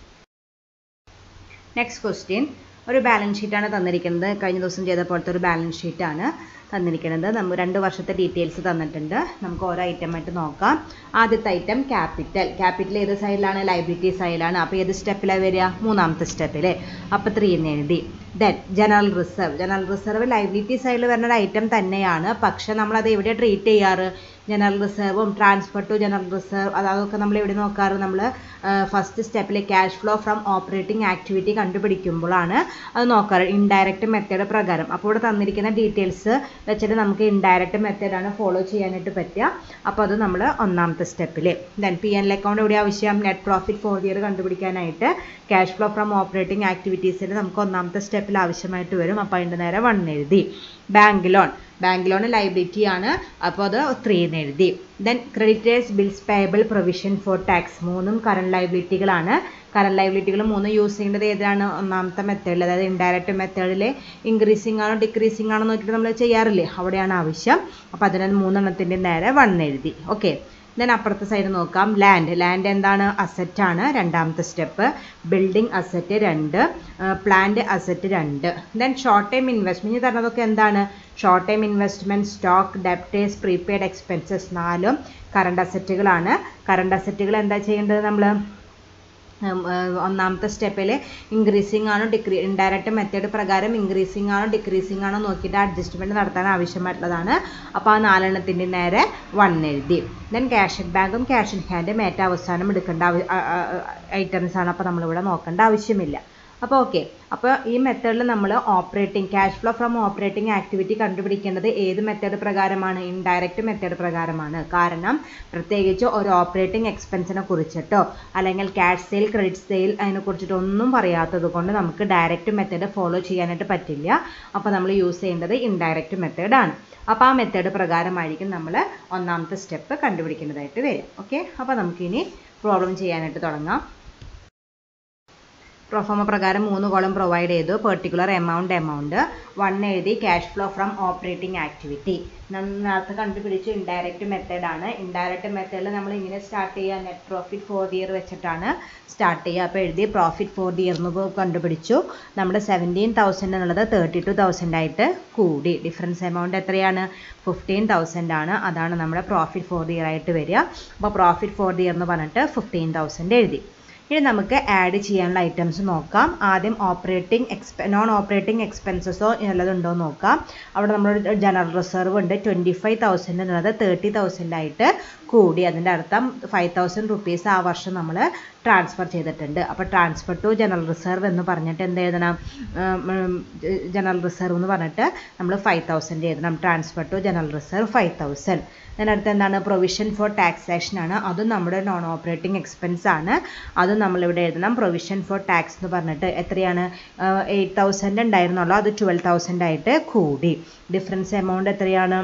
S1: നെക്സ്റ്റ് ക്വസ്റ്റ്യൻ ഒരു ബാലൻസ് ഷീറ്റാണ് തന്നിരിക്കുന്നത് കഴിഞ്ഞ ദിവസം ചെയ്ത പോലത്തെ ഒരു ബാലൻസ് ഷീറ്റാണ് തന്നിരിക്കുന്നത് നമുക്ക് രണ്ട് വർഷത്തെ ഡീറ്റെയിൽസ് തന്നിട്ടുണ്ട് നമുക്ക് ഓരോ ഐറ്റം ആയിട്ട് നോക്കാം ആദ്യത്തെ ഐറ്റം ക്യാപിറ്റൽ ക്യാപിറ്റൽ ഏത് സൈഡിലാണ് ലൈബിലിറ്റി സൈഡിലാണ് അപ്പോൾ ഏത് സ്റ്റെപ്പിലാണ് വരിക മൂന്നാമത്തെ സ്റ്റെപ്പിൽ അപ്പോൾ ത്രീ എന്ന് എഴുതി then general reserve general reserve liability സൈഡിൽ വരുന്ന ഒരു ഐറ്റം തന്നെയാണ് പക്ഷെ നമ്മളത് എവിടെ ട്രീറ്റ് ചെയ്യാറ് ജനറൽ റിസർവും ട്രാൻസ്ഫർ ടു ജനറൽ റിസർവ് അതൊക്കെ നമ്മൾ എവിടെ നോക്കാറ് നമ്മൾ ഫസ്റ്റ് സ്റ്റെപ്പിൽ cash flow from operating activity കണ്ടുപിടിക്കുമ്പോഴാണ് അത് നോക്കാറ് ഇൻഡയറക്റ്റ് മെത്തേഡ് പ്രകാരം അപ്പോൾ ഇവിടെ തന്നിരിക്കുന്ന ഡീറ്റെയിൽസ് വെച്ചിട്ട് നമുക്ക് ഇൻഡയറക്റ്റ് മെത്തേഡാണ് ഫോളോ ചെയ്യാനായിട്ട് പറ്റുക അപ്പോൾ അത് നമ്മൾ ഒന്നാമത്തെ സ്റ്റെപ്പിൽ ദെൻ പി എൻ അക്കൗണ്ട് എവിടെ ആവശ്യം നെറ്റ് പ്രോഫിറ്റ് ഫോർ ഇയർ കണ്ടുപിടിക്കാനായിട്ട് ക്യാഷ് ഫ്ലോ ഫ്രം ഓപ്പറേറ്റിംഗ് ആക്ടിവിറ്റീസിൽ നമുക്ക് ഒന്നാമത്തെ സ്റ്റെപ്പിൽ ആവശ്യമായിട്ട് വരും അപ്പോൾ അതിൻ്റെ നേരെ വൺ എഴുതി bank loan bank loan liability ആണ് അപ്പോൾ അത് ത്രീ എന്ന് എഴുതി then creditors bills payable provision for tax മൂന്നും കറണ്ട് ലൈബിലിറ്റികളാണ് കറണ്ട് ലൈബിലിറ്റികൾ മൂന്ന് യൂസ് ചെയ്യേണ്ടത് ഏതാണ് ഒന്നാമത്തെ മെത്തേഡിൽ അതായത് ഇൻഡയറക്റ്റ് മെത്തേഡിൽ ഇൻക്രീസിങ് ആണോ ഡിക്രീസിങ് ആണോ നോക്കിയിട്ട് നമ്മൾ ചെയ്യാറില്ലേ അവിടെയാണ് ആവശ്യം അപ്പോൾ അതിന് മൂന്നെണ്ണത്തിൻ്റെ നേരെ വൺ എഴുതി ഓക്കെ ദെൻ അപ്പുറത്തെ സൈഡ് നോക്കാം ലാൻഡ് ലാൻഡ് എന്താണ് അസറ്റ് ആണ് രണ്ടാമത്തെ സ്റ്റെപ്പ് ബിൽഡിംഗ് അസറ്റ് രണ്ട് പ്ലാന്റ് അസറ്റ് രണ്ട് ദെൻ ഷോർട്ട് ടൈം ഇൻവെസ്റ്റ്മെൻറ്റ് തരുന്നതൊക്കെ എന്താണ് short time investment stock debtors prepaid expenses നാലും കറണ്ട് അസറ്റുകളാണ് കറണ്ട് അസറ്റുകൾ എന്താ ചെയ്യേണ്ടത് നമ്മൾ ഉം, ഏഹ് ഒന്നാമത്തെ സ്റ്റെപ്പിൽ ഇൻക്രീസിങ് ആണോ ഡിക്രീ ഇൻഡയറക്റ്റ് മെത്തേഡ് പ്രകാരം ഇൻക്രീസിങ് ആണോ ഡിക്രീസിങ് ആണോ നോക്കിയിട്ട് അഡ്ജസ്റ്റ്മെൻറ്റ് നടത്താൻ ആവശ്യമായിട്ടുള്ളതാണ് അപ്പോൾ ആ നാലെണ്ണത്തിൻ്റെ നേരെ വൺ എഴുതി ദെൻ ക്യാഷ് ഇൻ ബാങ്കും ക്യാഷ് ഇൻ ഹാൻഡും ഏറ്റവും അവസാനം എടുക്കേണ്ട ഐറ്റംസ് ആണ് അപ്പോൾ നമ്മളിവിടെ നോക്കേണ്ട ആവശ്യമില്ല അപ്പോൾ ഓക്കെ അപ്പോൾ ഈ മെത്തേഡിൽ നമ്മൾ operating cash flow from operating activity കണ്ടുപിടിക്കേണ്ടത് ഏത് മെത്തേഡ് പ്രകാരമാണ് ഇൻഡയറക്റ്റ് മെത്തേഡ് പ്രകാരമാണ് കാരണം പ്രത്യേകിച്ച് ഒരു ഓപ്പറേറ്റിംഗ് എക്സ്പെൻസിനെ കുറിച്ചിട്ടോ അല്ലെങ്കിൽ ക്യാഷ് സെയിൽ ക്രെഡിറ്റ് സെയിൽ അതിനെ കുറിച്ചിട്ടോ ഒന്നും പറയാത്തത് കൊണ്ട് നമുക്ക് ഡയറക്റ്റ് മെത്തേഡ് ഫോളോ ചെയ്യാനായിട്ട് പറ്റില്ല അപ്പോൾ നമ്മൾ യൂസ് ചെയ്യേണ്ടത് ഇൻഡയറക്റ്റ് മെത്തേഡാണ് അപ്പോൾ ആ മെത്തേഡ് പ്രകാരമായിരിക്കും നമ്മൾ ഒന്നാമത്തെ സ്റ്റെപ്പ് കണ്ടുപിടിക്കേണ്ടതായിട്ട് വരിക ഓക്കെ അപ്പോൾ നമുക്കിനി പ്രോബ്ലം ചെയ്യാനായിട്ട് തുടങ്ങാം പ്രൊഫോമ പ്രകാരം മൂന്ന് കോളം പ്രൊവൈഡ് ചെയ്തു പെർട്ടിക്കുലർ എമൗണ്ട് എമൗണ്ട് വൺ എഴുതി cash flow from operating activity നേരത്തെ കണ്ടുപിടിച്ചു ഇൻഡയറക്റ്റ് മെത്തേഡാണ് ഇൻഡയറക്റ്റ് മെത്തേഡിൽ നമ്മൾ ഇങ്ങനെ സ്റ്റാർട്ട് ചെയ്യുക നെറ്റ് പ്രോഫിറ്റ് ഫോർ ഇയർ വെച്ചിട്ടാണ് സ്റ്റാർട്ട് ചെയ്യുക അപ്പോൾ എഴുതി പ്രോഫിറ്റ് ഫോർ ഇയർ എന്ന് കണ്ടുപിടിച്ചു നമ്മുടെ സെവൻറ്റീൻ തൗസൻഡ് എന്നുള്ളത് തേർട്ടി ടു തൗസൻഡ് ആയിട്ട് കൂടി ഡിഫറൻസ് എമൗണ്ട് എത്രയാണ് ഫിഫ്റ്റീൻ തൗസൻഡ് ആണ് അതാണ് നമ്മുടെ പ്രോഫിറ്റ് ഫോർ ഇയർ ആയിട്ട് വരിക അപ്പോൾ പ്രോഫിറ്റ് ഫോർ ഇയർ എന്ന് പറഞ്ഞിട്ട് ഫിഫ്റ്റീൻ തൗസൻഡ് എഴുതി ഇനി നമുക്ക് ആഡ് ചെയ്യാനുള്ള ഐറ്റംസ് നോക്കാം ആദ്യം ഓപ്പറേറ്റിംഗ് എക്സ്പെ നോൺ ഓപ്പറേറ്റിംഗ് എക്സ്പെൻസസോ ഉള്ളതുണ്ടോ എന്ന് നോക്കാം അവിടെ നമ്മുടെ ജനറൽ റിസർവ് ഉണ്ട് ട്വൻറ്റി ഫൈവ് തൗസൻഡ് എന്നുള്ളത് തേർട്ടി തൗസൻഡ് ആയിട്ട് കൂടി അതിൻ്റെ അർത്ഥം ഫൈവ് തൗസൻഡ് റുപ്പീസ് ആ വർഷം നമ്മൾ ട്രാൻസ്ഫർ ചെയ്തിട്ടുണ്ട് അപ്പോൾ ട്രാൻസ്ഫർ ടു ജനറൽ റിസർവ് എന്ന് പറഞ്ഞിട്ട് എന്ത് എഴുതണം ജനറൽ റിസർവ് എന്ന് പറഞ്ഞിട്ട് നമ്മൾ ഫൈവ് തൗസൻഡ് എഴുതണം transfer to general reserve five thousand അതിനടുത്ത് എന്താണ് പ്രൊവിഷൻ ഫോർ ടാക്സേഷൻ ആണ് അതും നമ്മുടെ നോൺ ഓപ്പറേറ്റിംഗ് എക്സ്പെൻസ് ആണ് അതും നമ്മളിവിടെ എഴുതണം പ്രൊവിഷൻ ഫോർ ടാക്സ് എന്ന് പറഞ്ഞിട്ട് എത്രയാണ് എയ്റ്റ് തൗസൻഡ് ഉണ്ടായിരുന്നുള്ളൂ അത് ട്വൽവ് തൗസൻഡ് ആയിട്ട് കൂടി ഡിഫറൻസ് എമൗണ്ട് എത്രയാണ്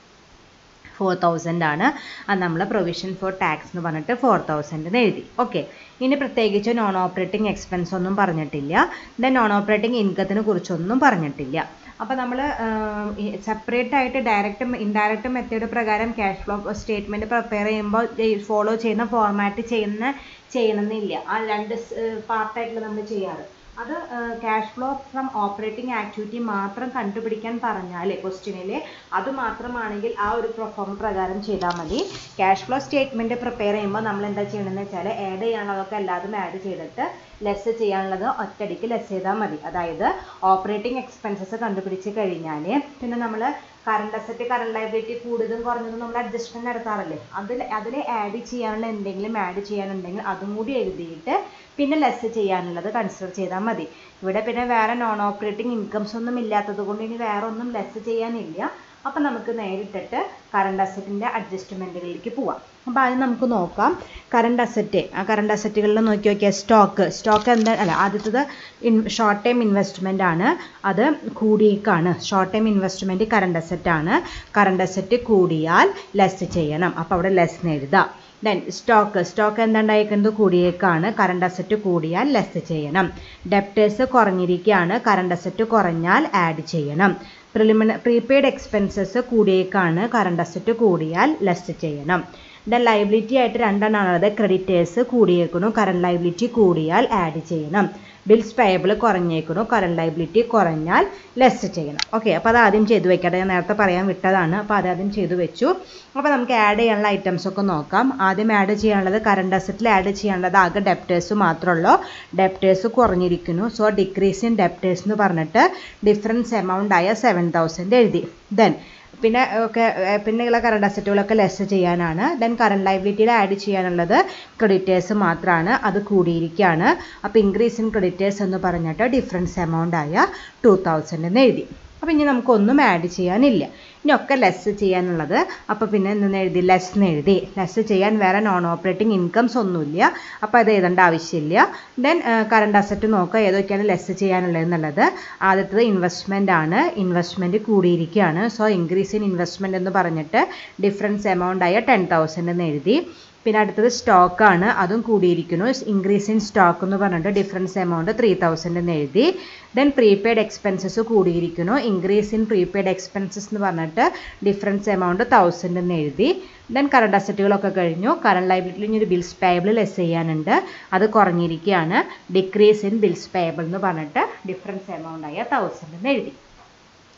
S1: ഫോർ തൗസൻഡ് ആണ് അത് നമ്മൾ പ്രൊവിഷൻ ഫോർ ടാക്സ് എന്ന് പറഞ്ഞിട്ട് ഫോർ തൗസൻഡ് എന്ന് എഴുതി ഓക്കെ ഇനി പ്രത്യേകിച്ച് നോൺ ഓപ്പറേറ്റിംഗ് എക്സ്പെൻസ് ഒന്നും പറഞ്ഞിട്ടില്ല ദെൻ നോൺ ഓപ്പറേറ്റിംഗ് ഇൻകത്തിനെ കുറിച്ചൊന്നും പറഞ്ഞിട്ടില്ല അപ്പോൾ നമ്മൾ സെപ്പറേറ്റ് ആയിട്ട് ഡയറക്റ്റ് ഇൻഡയറക്റ്റ് മെത്തേഡ് പ്രകാരം ക്യാഷ് ഫ്ലോ സ്റ്റേറ്റ്മെൻറ്റ് പ്രിപ്പയർ ചെയ്യുമ്പോൾ ഫോളോ ചെയ്യുന്ന ഫോർമാറ്റ് ചെയ്യുന്ന ചെയ്യണമെന്നില്ല ആ രണ്ട് പാർട്ടായിട്ടുള്ള നമ്മൾ ചെയ്യാറ് അത് cash flow from operating activity മാത്രം കണ്ടുപിടിക്കാൻ പറഞ്ഞാൽ ക്വസ്റ്റ്യനിൽ അത് മാത്രമാണെങ്കിൽ ആ ഒരു പ്രൊഫോം പ്രകാരം ചെയ്താൽ മതി ക്യാഷ് ഫ്ലോ സ്റ്റേറ്റ്മെൻറ്റ് പ്രിപ്പയർ ചെയ്യുമ്പോൾ നമ്മൾ എന്താ ചെയ്യണമെന്ന് വെച്ചാൽ ആഡ് ചെയ്യാനുള്ളതൊക്കെ എല്ലാതും ആഡ് ചെയ്തിട്ട് ലെസ് ചെയ്യാനുള്ളത് ഒറ്റയടിക്ക് ലെസ് ചെയ്താൽ മതി അതായത് ഓപ്പറേറ്റിംഗ് എക്സ്പെൻസസ് കണ്ടുപിടിച്ച് കഴിഞ്ഞാൽ പിന്നെ നമ്മൾ കറണ്ട് അസറ്റ് കറണ്ട് ലയബിലിറ്റി കൂടുതലും കുറഞ്ഞതും നമ്മൾ അഡ്ജസ്റ്റ്മെന്റ് നടത്താറില്ലേ അതിൽ അതിൽ ആഡ് ചെയ്യാനുള്ള എന്തെങ്കിലും ആഡ് ചെയ്യാനുണ്ടെങ്കിൽ അതും കൂടി എഴുതിയിട്ട് പിന്നെ ലെസ് ചെയ്യാനുള്ളത് കൺസിഡർ ചെയ്താൽ മതി ഇവിടെ പിന്നെ വേറെ നോൺ ഓപ്പറേറ്റിംഗ് ഇൻകംസ് ഒന്നും ഇല്ലാത്തത് കൊണ്ട് ഇനി വേറെ ഒന്നും ലെസ് ചെയ്യാനില്ല അപ്പം നമുക്ക് നേരിട്ടിട്ട് കറണ്ട് അസറ്റിൻ്റെ അഡ്ജസ്റ്റ്മെൻറ്റുകളിലേക്ക് പോവാം അപ്പോൾ ആദ്യം നമുക്ക് നോക്കാം കറണ്ട് അസറ്റ് ആ കറണ്ട് അസറ്റുകളിൽ നോക്കി നോക്കിയാൽ സ്റ്റോക്ക് സ്റ്റോക്ക് എന്താ അല്ല ആദ്യത്തത് ഇൻ ഷോർട്ട് ടൈം ഇൻവെസ്റ്റ്മെൻ്റ് ആണ് അത് കൂടിയേക്കാണ് short time investment current asset ആണ് കറണ്ട് അസറ്റ് കൂടിയാൽ ലെസ് ചെയ്യണം അപ്പോൾ അവിടെ ലെസ് എഴുതാം ദെൻ സ്റ്റോക്ക് സ്റ്റോക്ക് എന്താണ്ടായിരിക്കുന്നത് കൂടിയേക്കാണ് കറണ്ട് അസറ്റ് കൂടിയാൽ ലെസ് ചെയ്യണം ഡെപ്റ്റേഴ്സ് കുറഞ്ഞിരിക്കുകയാണ് കറണ്ട് അസറ്റ് കുറഞ്ഞാൽ ആഡ് ചെയ്യണം പ്രിലിമിന പ്രീപെയ്ഡ് എക്സ്പെൻസസ് കൂടിയേക്കാണ് കറണ്ട് അസറ്റ് കൂടിയാൽ ലെസ് ചെയ്യണം ദെൻ ലൈബിലിറ്റി ആയിട്ട് രണ്ടെണ്ണമാണുള്ളത് ക്രെഡിറ്റേഴ്സ് കൂടിയേക്കണു കറണ്ട് ലൈബിലിറ്റി കൂടിയാൽ ആഡ് ചെയ്യണം ബിൽസ് പേയബിൾ കുറഞ്ഞേക്കണു കറണ്ട് ലൈബിലിറ്റി കുറഞ്ഞാൽ ലെസ് ചെയ്യണം ഓക്കെ അപ്പോൾ അത് ആദ്യം ചെയ്തു വെക്കട്ടെ ഞാൻ നേരത്തെ പറയാൻ വിട്ടതാണ് അപ്പോൾ അത് ആദ്യം ചെയ്തു വെച്ചു അപ്പോൾ നമുക്ക് ആഡ് ചെയ്യാനുള്ള ഐറ്റംസ് ഒക്കെ നോക്കാം ആദ്യം ആഡ് ചെയ്യാനുള്ളത് കറണ്ട് അസറ്റിൽ ആഡ് ചെയ്യാനുള്ളത് ആകെ ഡെപ്റ്റേഴ്സ് മാത്രമുള്ളൂ ഡെപ്റ്റേഴ്സ് കുറഞ്ഞിരിക്കുന്നു സോ ഡിക്രീസ് ഇൻ ഡെപ്റ്റേഴ്സ് എന്ന് പറഞ്ഞിട്ട് ഡിഫറൻസ് എമൗണ്ട് ആയ സെവൻ തൗസൻഡ് എഴുതി ദെൻ പിന്നെ ഒക്കെ പിന്നെയുള്ള കറണ്ട് അസറ്റുകളൊക്കെ ലെസ് ചെയ്യാനാണ് ദെൻ കറണ്ട് ലൈബിലിറ്റിയിൽ ആഡ് ചെയ്യാനുള്ളത് ക്രെഡിറ്റേഴ്സ് മാത്രമാണ് അത് കൂടിയിരിക്കുകയാണ് അപ്പോൾ ഇൻക്രീസ് ഇൻ ക്രെഡിറ്റേഴ്സ് എന്ന് പറഞ്ഞിട്ട് ഡിഫറൻസ് എമൗണ്ട് ആയ ടു തൗസൻഡ് എന്ന് എഴുതി അപ്പോൾ ഇനി നമുക്കൊന്നും ആഡ് ചെയ്യാനില്ല ഇനി ഒക്കെ ലെസ് ചെയ്യാനുള്ളത് അപ്പോൾ പിന്നെ എന്തെന്ന് എഴുതി ലെസ് എന്ന് എഴുതി ലെസ് ചെയ്യാൻ വേറെ നോൺ ഓപ്പറേറ്റിംഗ് ഇൻകംസ് ഒന്നുമില്ല അപ്പോൾ അത് എഴുതേണ്ട ആവശ്യമില്ല ദെൻ കറണ്ട് അസറ്റ് നോക്കുക ഏതൊക്കെയാണ് ലെസ് ചെയ്യാനുള്ളത് എന്നുള്ളത് ആദ്യത്തത് ഇൻവെസ്റ്റ്മെൻ്റ് ആണ് ഇൻവെസ്റ്റ്മെൻറ്റ് കൂടിയിരിക്കുകയാണ് സോ ഇൻക്രീസ് ഇൻ ഇൻവെസ്റ്റ്മെൻറ്റ് എന്ന് പറഞ്ഞിട്ട് ഡിഫറൻസ് എമൗണ്ട് ആയ ടെൻ തൗസൻഡ് എന്ന് എഴുതി പിന്നെ അടുത്തത് സ്റ്റോക്കാണ് അതും കൂടിയിരിക്കുന്നു ഇൻക്രീസ് ഇൻ സ്റ്റോക്ക് എന്ന് പറഞ്ഞിട്ട് ഡിഫറൻസ് എമൗണ്ട് ത്രീ തൗസൻഡ് എന്ന് എഴുതി ദെൻ പ്രീപെയ്ഡ് എക്സ്പെൻസസ് കൂടിയിരിക്കുന്നു ഇൻക്രീസ് ഇൻ പ്രീപെയ്ഡ് എക്സ്പെൻസസ് എന്ന് പറഞ്ഞിട്ട് ഡിഫറൻസ് എമൗണ്ട് തൗസൻഡ് എന്ന് എഴുതി ദെൻ കറണ്ട് അസറ്റുകളൊക്കെ കഴിഞ്ഞു കറണ്ട് ലൈബിലിറ്റിയിൽ ഇനി ഒരു ബിൽസ് പേയബിൾ ലെസ് ചെയ്യാനുണ്ട് അത് കുറഞ്ഞിരിക്കുകയാണ് ഡിക്രീസ് ഇൻ ബിൽസ് പേയബിൾ എന്ന് പറഞ്ഞിട്ട് ഡിഫറൻസ് എമൗണ്ട് ആയ തൗസൻഡ് എന്ന് എഴുതി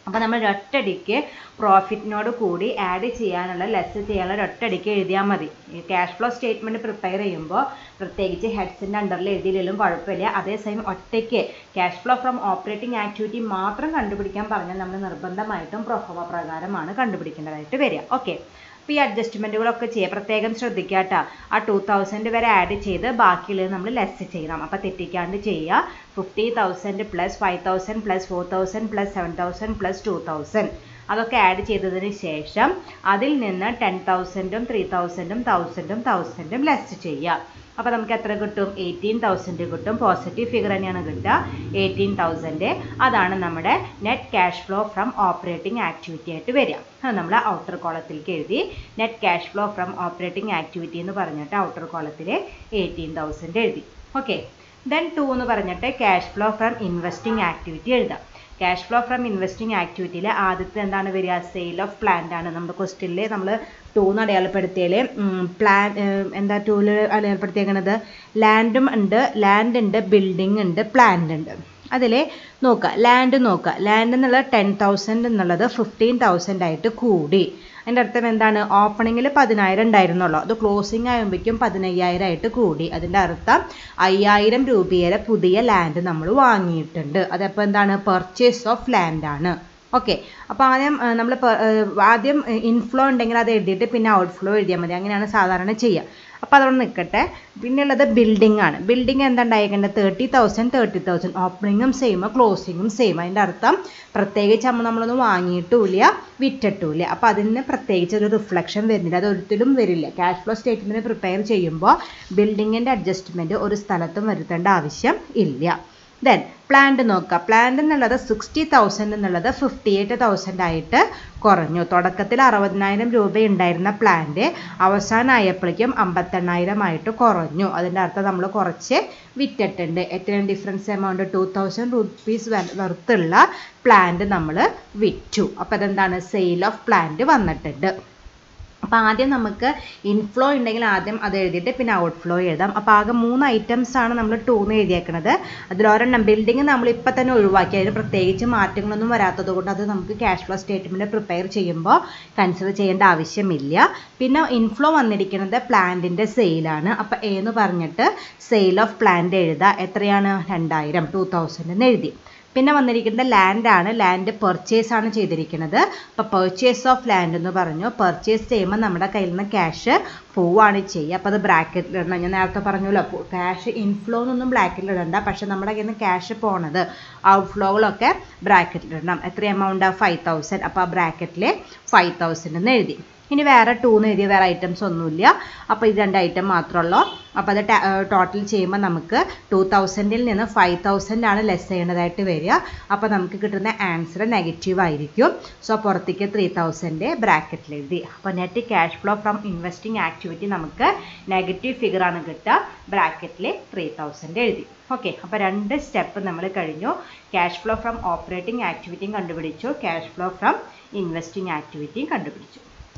S1: അപ്പോൾ നമ്മൾ ഒറ്റയടിക്ക് പ്രോഫിറ്റിനോട് കൂടി ആഡ് ചെയ്യാനുള്ള ലെസ് ചെയ്യാനുള്ള ഒറ്റയടിക്ക് എഴുതിയാൽ മതി ഈ ക്യാഷ് ഫ്ലോ സ്റ്റേറ്റ്മെൻറ്റ് പ്രിപ്പയർ ചെയ്യുമ്പോൾ പ്രത്യേകിച്ച് ഹെഡ്സിൻ്റെ അണ്ടറിൽ എഴുതിയില്ലെങ്കിലും കുഴപ്പമില്ല അതേസമയം ഒറ്റയ്ക്ക് cash flow from operating activity മാത്രം കണ്ടുപിടിക്കാൻ പറഞ്ഞാൽ നമ്മൾ നിർബന്ധമായിട്ടും പ്രൊഫോമ പ്രകാരമാണ് കണ്ടുപിടിക്കേണ്ടതായിട്ട് വരിക ഓക്കെ അപ്പോൾ ഈ അഡ്ജസ്റ്റ്മെൻറ്റുകളൊക്കെ ചെയ്യുക പ്രത്യേകം ശ്രദ്ധിക്കുക കേട്ടോ ആ ടു തൗസൻഡ് വരെ ആഡ് ചെയ്ത് ബാക്കിയുള്ളത് നമ്മൾ ലെസ് ചെയ്യണം അപ്പോൾ തെറ്റിക്കാണ്ട് ചെയ്യുക fifty thousand plus five thousand plus four thousand plus seven thousand plus two thousand അതൊക്കെ ആഡ് ചെയ്തതിന് ശേഷം അതിൽ നിന്ന് ടെൻ തൗസൻഡും ത്രീ തൗസൻഡും തൗസൻഡും തൗസൻഡും ലെസ് ചെയ്യുക അപ്പോൾ നമുക്ക് എത്ര കിട്ടും എയ്റ്റീൻ തൗസൻഡ് കിട്ടും പോസിറ്റീവ് ഫിഗർ തന്നെയാണ് കിട്ടുക എയ്റ്റീൻ തൗസൻഡ് അതാണ് നമ്മുടെ net cash flow from operating activity ആയിട്ട് വരിക അത് നമ്മൾ ഔട്ടർ കോളത്തിലേക്ക് എഴുതി net cash flow from operating activity എന്ന് പറഞ്ഞിട്ട് ഔട്ടർ കോളത്തിൽ എയ്റ്റീൻ തൗസൻഡ് എഴുതി ഓക്കെ ദെൻ ടു എന്ന് പറഞ്ഞിട്ട് cash flow from investing activity എഴുതാം ക്യാഷ് ഫ്ലോ ഫ്രം ഇൻവെസ്റ്റിംഗ് ആക്ടിവിറ്റിയിൽ ആദ്യത്തെ എന്താണ് വരിക സെയിൽ ഓഫ് പ്ലാന്റ് ആണ് നമ്മുടെ ക്വസ്റ്റ്യനിൽ നമ്മൾ ടൂ എന്ന് അടയാളപ്പെടുത്തിയാൽ പ്ലാൻ എന്താ ടൂവിൽ അടയാളപ്പെടുത്തിയേക്കണത് ലാൻഡും ഉണ്ട് ലാൻഡ് ഉണ്ട് ബിൽഡിംഗ് ഉണ്ട് പ്ലാന്റ് ഉണ്ട് അതിൽ നോക്കുക ലാൻഡ് നോക്കുക ലാൻഡ് എന്നുള്ളത് ടെൻ തൗസൻഡ് എന്നുള്ളത് ഫിഫ്റ്റീൻ തൗസൻഡ് ആയിട്ട് കൂടി അതിൻ്റെ അർത്ഥം എന്താണ് ഓപ്പണിങ്ങിൽ പതിനായിരം ഉണ്ടായിരുന്നുള്ളൂ അത് ക്ലോസിങ് ആകുമ്പോഴേക്കും പതിനയ്യായിരം ആയിട്ട് കൂടി അതിൻ്റെ അർത്ഥം അയ്യായിരം രൂപയുടെ പുതിയ ലാൻഡ് നമ്മൾ വാങ്ങിയിട്ടുണ്ട് അതപ്പോൾ എന്താണ് പർച്ചേസ് ഓഫ് ലാൻഡ് ആണ് ഓക്കെ അപ്പോൾ ആദ്യം നമ്മൾ ആദ്യം ഇൻഫ്ലോ ഉണ്ടെങ്കിൽ അത് എഴുതിയിട്ട് പിന്നെ ഔട്ട്ഫ്ലോ എഴുതിയാൽ മതി അങ്ങനെയാണ് സാധാരണ ചെയ്യുക അപ്പോൾ അതവിടെ നിൽക്കട്ടെ പിന്നെയുള്ളത് ബിൽഡിംഗ് ആണ് ബിൽഡിംഗ് എന്താ ഉണ്ടായേക്കേണ്ടത് തേർട്ടി തൗസൻഡ് തേർട്ടി തൗസൻഡ് ഓപ്പണിങ്ങും സെയിം ക്ലോസിങ്ങും സെയിം അതിൻ്റെ അർത്ഥം പ്രത്യേകിച്ച് നമ്മൾ നമ്മളൊന്നും വാങ്ങിയിട്ടുമില്ല വിറ്റിട്ടുമില്ല അപ്പോൾ അതിന് പ്രത്യേകിച്ച് ഒരു റിഫ്ലക്ഷൻ വരുന്നില്ല അത് ഒരിക്കലും വരില്ല ക്യാഷ് ഫ്ലോ സ്റ്റേറ്റ്മെൻറ്റ് പ്രിപ്പയർ ചെയ്യുമ്പോൾ ബിൽഡിങ്ങിൻ്റെ അഡ്ജസ്റ്റ്മെൻറ്റ് ഒരു സ്ഥലത്തും വരുത്തേണ്ട ആവശ്യം ഇല്ല ദെൻ പ്ലാന്റ് നോക്കുക പ്ലാന്റ് എന്നുള്ളത് സിക്സ്റ്റി തൗസൻഡ് എന്നുള്ളത് ഫിഫ്റ്റി എയ്റ്റ് തൗസൻഡ് ആയിട്ട് കുറഞ്ഞു തുടക്കത്തിൽ അറുപതിനായിരം രൂപ ഉണ്ടായിരുന്ന പ്ലാന്റ് അവസാനമായപ്പോഴേക്കും അമ്പത്തെണ്ണായിരം ആയിട്ട് കുറഞ്ഞു അതിൻ്റെ അർത്ഥം നമ്മൾ കുറച്ച് വിറ്റിട്ടുണ്ട് എത്രയും difference amount two thousand rupees വെറുത്തുള്ള പ്ലാന്റ് നമ്മൾ വിറ്റു അപ്പോൾ അതെന്താണ് സെയിൽ ഓഫ് പ്ലാന്റ് വന്നിട്ടുണ്ട് അപ്പോൾ ആദ്യം നമുക്ക് ഇൻഫ്ലോ ഉണ്ടെങ്കിൽ ആദ്യം അത് എഴുതിയിട്ട് പിന്നെ ഔട്ട്ഫ്ലോ എഴുതാം അപ്പോൾ ആകെ മൂന്ന് ഐറ്റംസ് ആണ് നമ്മൾ ടൂന്ന് എഴുതിയേക്കുന്നത് അതിൽ ഒരെണ്ണം ബിൽഡിംഗ് നമ്മൾ ഇപ്പം തന്നെ ഒഴിവാക്കി അതിന് പ്രത്യേകിച്ച് മാറ്റങ്ങളൊന്നും വരാത്തത് കൊണ്ട് അത് നമുക്ക് ക്യാഷ് ഫ്ലോ സ്റ്റേറ്റ്മെൻറ്റ് പ്രിപ്പയർ ചെയ്യുമ്പോൾ കൺസിഡർ ചെയ്യേണ്ട ആവശ്യമില്ല പിന്നെ ഇൻഫ്ലോ വന്നിരിക്കുന്നത് പ്ലാന്റിൻ്റെ സെയിലാണ് അപ്പോൾ എ എന്ന് പറഞ്ഞിട്ട് സെയിൽ ഓഫ് പ്ലാന്റ് എഴുതുക എത്രയാണ് രണ്ടായിരം ടു തൗസൻഡ് എന്ന് എഴുതി പിന്നെ വന്നിരിക്കുന്നത് ലാൻഡ് ആണ് ലാൻഡ് പെർച്ചേസ് ആണ് ചെയ്തിരിക്കുന്നത് അപ്പോൾ പെർച്ചേസ് ഓഫ് ലാൻഡ് എന്ന് പറഞ്ഞു പെർച്ചേസ് ചെയ്യുമ്പോൾ നമ്മുടെ കയ്യിൽ നിന്ന് ക്യാഷ് പോവാണ് ചെയ്യുക അപ്പോൾ അത് ബ്രാക്കറ്റിൽ ഇടണം ഞാൻ നേരത്തെ പറഞ്ഞല്ലോ ക്യാഷ് ഇൻഫ്ലോ എന്നൊന്നും ബ്രാക്കറ്റിൽ ഇടണ്ട പക്ഷേ നമ്മുടെ കയ്യിൽ നിന്ന് ക്യാഷ് പോണത് ഔട്ട്ഫ്ലോകളൊക്കെ ബ്രാക്കറ്റിൽ ഇടണം എത്ര എമൗണ്ടാണ് ഫൈവ് തൗസൻഡ് അപ്പോൾ ആ ബ്രാക്കറ്റിൽ ഫൈവ് തൗസൻഡ് എന്ന് എഴുതി ഇനി വേറെ ടൂന്ന് എഴുതിയ വേറെ ഐറ്റംസ് ഒന്നുമില്ല അപ്പോൾ ഇത് രണ്ട് ഐറ്റം മാത്രമുള്ളൂ അപ്പോൾ അത് ടോട്ടൽ ചെയ്യുമ്പോൾ നമുക്ക് ടു തൗസൻഡിൽ നിന്ന് ഫൈവ് തൗസൻഡ് ആണ് ലെസ് ചെയ്യേണ്ടതായിട്ട് വരിക അപ്പോൾ നമുക്ക് കിട്ടുന്ന ആൻസർ നെഗറ്റീവ് ആയിരിക്കും സോ പുറത്തേക്ക് ത്രീ തൗസൻഡ് ബ്രാക്കറ്റിൽ എഴുതി അപ്പോൾ net cash flow from investing activity നമുക്ക് നെഗറ്റീവ് ഫിഗർ ആണ് കിട്ടുക ബ്രാക്കറ്റിൽ ത്രീ തൗസൻഡ് എഴുതി ഓക്കെ അപ്പോൾ രണ്ട് സ്റ്റെപ്പ് നമ്മൾ കഴിഞ്ഞു ക്യാഷ് ഫ്ലോ ഫ്രം ഓപ്പറേറ്റിംഗ് ആക്ടിവിറ്റിയും കണ്ടുപിടിച്ചു ക്യാഷ് ഫ്ലോ ഫ്രം ഇൻവെസ്റ്റിംഗ് ആക്ടിവിറ്റിയും കണ്ടുപിടിച്ചു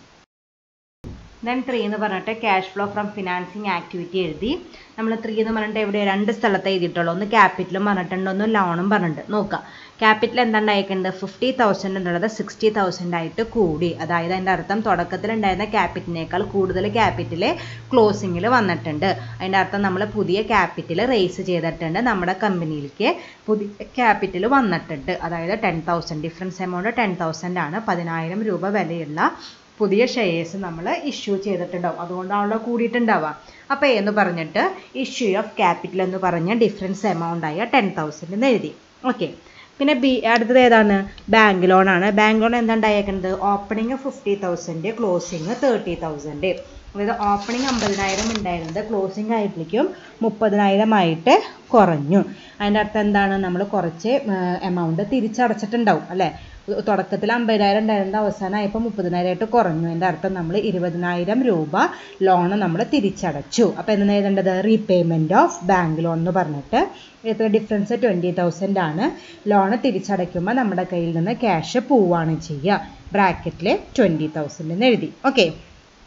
S1: ദെൻ ത്രീ എന്ന് പറഞ്ഞിട്ട് cash flow from financing activity എഴുതി നമ്മൾ ത്രീ എന്ന് പറഞ്ഞിട്ട് എവിടെ രണ്ട് സ്ഥലത്ത് എഴുതിയിട്ടുള്ളൂ ഒന്ന് ക്യാപിറ്റലും പറഞ്ഞിട്ടുണ്ട് ഒന്ന് ലോണും പറഞ്ഞിട്ടുണ്ട് നോക്കുക ക്യാപിറ്റൽ എന്താണ് അയക്കേണ്ടത് ഫിഫ്റ്റി തൗസൻഡ് എന്നുള്ളത് സിക്സ്റ്റി തൗസൻഡ് ആയിട്ട് കൂടി അതായത് അതിൻ്റെ അർത്ഥം തുടക്കത്തിൽ ഉണ്ടായിരുന്ന ക്യാപിറ്റലിനേക്കാൾ കൂടുതൽ ക്യാപിറ്റൽ ക്ലോസിങ്ങിൽ വന്നിട്ടുണ്ട് അതിൻ്റെ അർത്ഥം നമ്മൾ പുതിയ ക്യാപിറ്റൽ റേസ് ചെയ്തിട്ടുണ്ട് നമ്മുടെ കമ്പനിയിലേക്ക് പുതിയ ക്യാപിറ്റൽ വന്നിട്ടുണ്ട് അതായത് ten thousand difference amount ten thousand ആണ് പതിനായിരം രൂപ വിലയുള്ള പുതിയ ഷെയർസ് നമ്മൾ ഇഷ്യൂ ചെയ്തിട്ടുണ്ടാവും അതുകൊണ്ടാണല്ലോ കൂടിയിട്ടുണ്ടാവുക അപ്പോൾ എന്ന് പറഞ്ഞിട്ട് ഇഷ്യൂ ഓഫ് ക്യാപിറ്റൽ എന്ന് പറഞ്ഞ ഡിഫറൻസ് എമൗണ്ട് ആയ ടെൻ തൗസൻഡ് എന്ന് എഴുതി ഓക്കെ പിന്നെ ബി അടുത്തത് ഏതാണ് ബാങ്ക് ലോൺ ആണ് ബാങ്ക് ലോൺ എന്താ ഉണ്ടായേക്കുന്നത് opening fifty thousand closing thirty thousand അതായത് ഓപ്പണിംഗ് അമ്പതിനായിരം ഉണ്ടായിരുന്നത് ക്ലോസിംഗ് ആയപ്പോഴേക്കും മുപ്പതിനായിരം ആയിട്ട് കുറഞ്ഞു അതിൻ്റെ അർത്ഥം എന്താണ് നമ്മൾ കുറച്ച് എമൗണ്ട് തിരിച്ചടച്ചിട്ടുണ്ടാവും അല്ലേ തുടക്കത്തിൽ അമ്പതിനായിരം ഉണ്ടായിരുന്നത് അവസാനമായപ്പോൾ മുപ്പതിനായിരമായിട്ട് കുറഞ്ഞു അതിൻ്റെ അർത്ഥം നമ്മൾ ഇരുപതിനായിരം രൂപ ലോൺ നമ്മൾ തിരിച്ചടച്ചു അപ്പോൾ എന്താണ് എഴുതേണ്ടത് റീപേയ്മെൻറ്റ് ഓഫ് ബാങ്ക് ലോൺ എന്ന് പറഞ്ഞിട്ട് എത്ര ഡിഫറൻസ് ട്വൻറ്റി തൗസൻഡ് ആണ് ലോൺ തിരിച്ചടയ്ക്കുമ്പോൾ നമ്മുടെ കയ്യിൽ നിന്ന് ക്യാഷ് പോവാണ് ചെയ്യുക ബ്രാക്കറ്റിൽ ട്വൻറ്റി തൗസൻഡ് എന്ന് എഴുതി ഓക്കെ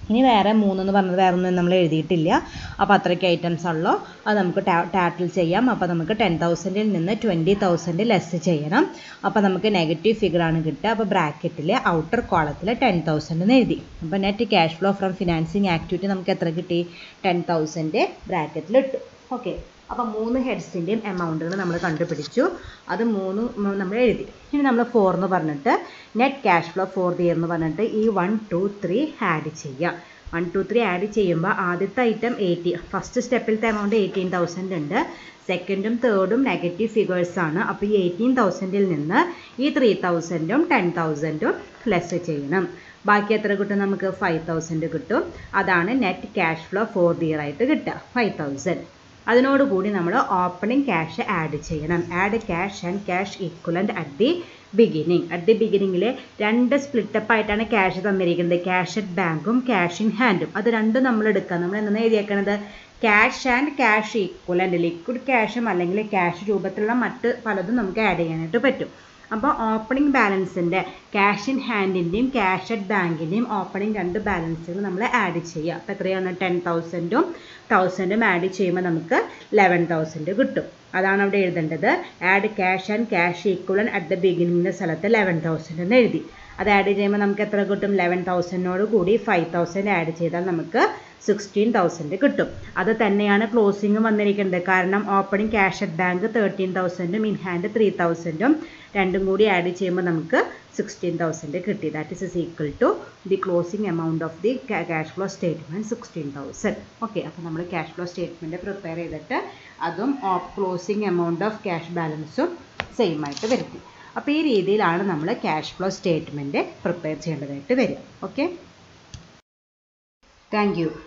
S1: ഇനി വേറെ മൂന്നെന്ന് പറഞ്ഞത് വേറെ ഒന്നും നമ്മൾ എഴുതിയിട്ടില്ല അപ്പോൾ അത്രയ്ക്ക് ഐറ്റംസ് ഉള്ളൂ അത് നമുക്ക് ടാറ്റിൽ ചെയ്യാം അപ്പോൾ നമുക്ക് ടെൻ തൗസൻഡിൽ നിന്ന് ട്വൻറ്റി തൗസൻഡ് ലെസ് ചെയ്യണം അപ്പോൾ നമുക്ക് നെഗറ്റീവ് ഫിഗർ ആണ് കിട്ടുക അപ്പോൾ ബ്രാക്കറ്റിൽ ഔട്ടർ കോളത്തിൽ ടെൻ തൗസൻഡ് എന്ന് എഴുതി അപ്പോൾ net cash flow from financing activity നമുക്ക് എത്ര കിട്ടി ടെൻ തൗസൻഡ് ബ്രാക്കറ്റിൽ ഇട്ടു ഓക്കെ അപ്പോൾ മൂന്ന് ഹെഡ്സിൻ്റെയും എമൗണ്ടുകൾ നമ്മൾ കണ്ടുപിടിച്ചു അത് മൂന്ന് നമ്മൾ എഴുതി ഇനി നമ്മൾ ഫോർ എന്ന് പറഞ്ഞിട്ട് net cash flow for the എന്ന് പറഞ്ഞിട്ട് ഈ വൺ ടു ത്രീ ആഡ് ചെയ്യുക വൺ ടു ത്രീ ആഡ് ചെയ്യുമ്പോൾ ആദ്യത്തെ ഐറ്റം എയ്റ്റി ഫസ്റ്റ് സ്റ്റെപ്പിലത്തെ എമൗണ്ട് എയ്റ്റീൻ തൗസൻഡ് ഉണ്ട് സെക്കൻഡും തേർഡും നെഗറ്റീവ് ഫിഗേഴ്സ് ആണ് അപ്പോൾ ഈ എയ്റ്റീൻ തൗസൻഡിൽ നിന്ന് ഈ ത്രീ തൗസൻഡും ടെൻ തൗസൻഡും ലെസ് ചെയ്യണം ബാക്കി എത്ര കിട്ടും നമുക്ക് ഫൈവ് തൗസൻഡ് കിട്ടും അതാണ് net cash flow for year ആയിട്ട് കിട്ടുക ഫൈവ് തൗസൻഡ് അതിനോടുകൂടി നമ്മൾ ഓപ്പണിംഗ് ക്യാഷ് ആഡ് ചെയ്യണം add cash and cash equivalent at the beginning at the ബിഗിനിങ്ങിൽ രണ്ട് സ്പ്ലിറ്റപ്പ് ആയിട്ടാണ് ക്യാഷ് തന്നിരിക്കുന്നത് ക്യാഷ് അറ്റ് ബാങ്കും ക്യാഷ് ഇൻ ഹാൻഡും അത് രണ്ടും നമ്മൾ എടുക്കുക നമ്മൾ എന്താണ് എഴുതിയേക്കണത് cash and cash equivalent liquid ക്യാഷും അല്ലെങ്കിൽ ക്യാഷ് രൂപത്തിലുള്ള മറ്റ് പലതും നമുക്ക് ആഡ് ചെയ്യാനായിട്ട് പറ്റും അപ്പോൾ ഓപ്പണിംഗ് ബാലൻസിൻ്റെ ക്യാഷ് ഇൻ ഹാൻഡിൻ്റെയും ക്യാഷ് അറ്റ് ബാങ്കിൻ്റെയും ഓപ്പണിംഗ് രണ്ട് ബാലൻസുകൾ നമ്മൾ ആഡ് ചെയ്യുക അപ്പോൾ എത്രയാണ് ടെൻ തൗസൻഡും തൗസൻഡും ആഡ് ചെയ്യുമ്പോൾ നമുക്ക് ലെവൻ തൗസൻഡ് കിട്ടും അതാണ് അവിടെ എഴുതേണ്ടത് add cash and cash equivalent at the ബിഗിനിങ്ങിൻ്റെ സ്ഥലത്ത് ലെവൻ തൗസൻഡ് എന്ന് എഴുതി അത് ആഡ് ചെയ്യുമ്പോൾ നമുക്ക് എത്ര കിട്ടും ലെവൻ തൗസൻഡിനോട് കൂടി ഫൈവ് തൗസൻഡ് ആഡ് ചെയ്താൽ നമുക്ക് സിക്സ്റ്റീൻ തൗസൻഡ് കിട്ടും അത് തന്നെയാണ് ക്ലോസിംഗ് വന്നിരിക്കുന്നത് കാരണം opening cash at bank thirteen തൗസൻഡും ഇൻ ഹാൻഡ് ത്രീ തൗസൻഡും രണ്ടും കൂടി ആഡ് ചെയ്യുമ്പോൾ നമുക്ക് സിക്സ്റ്റീൻ തൗസൻഡ് കിട്ടി that is is equal to the closing amount of the cash flow statement sixteen thousand okay അപ്പോൾ നമ്മൾ ക്യാഷ് ഫ്ലോ സ്റ്റേറ്റ്മെൻറ്റ് പ്രിപ്പയർ ചെയ്തിട്ട് അതും ക്ലോസിംഗ് എമൗണ്ട് ഓഫ് ക്യാഷ് ബാലൻസും സെയിം ആയിട്ട് വരുത്തി അപ്പോൾ ഈ രീതിയിലാണ് നമ്മൾ ക്യാഷ് ഫ്ലോ സ്റ്റേറ്റ്മെൻറ്റ് പ്രിപ്പയർ ചെയ്യേണ്ടതായിട്ട് വരിക ഓക്കെ താങ്ക് യു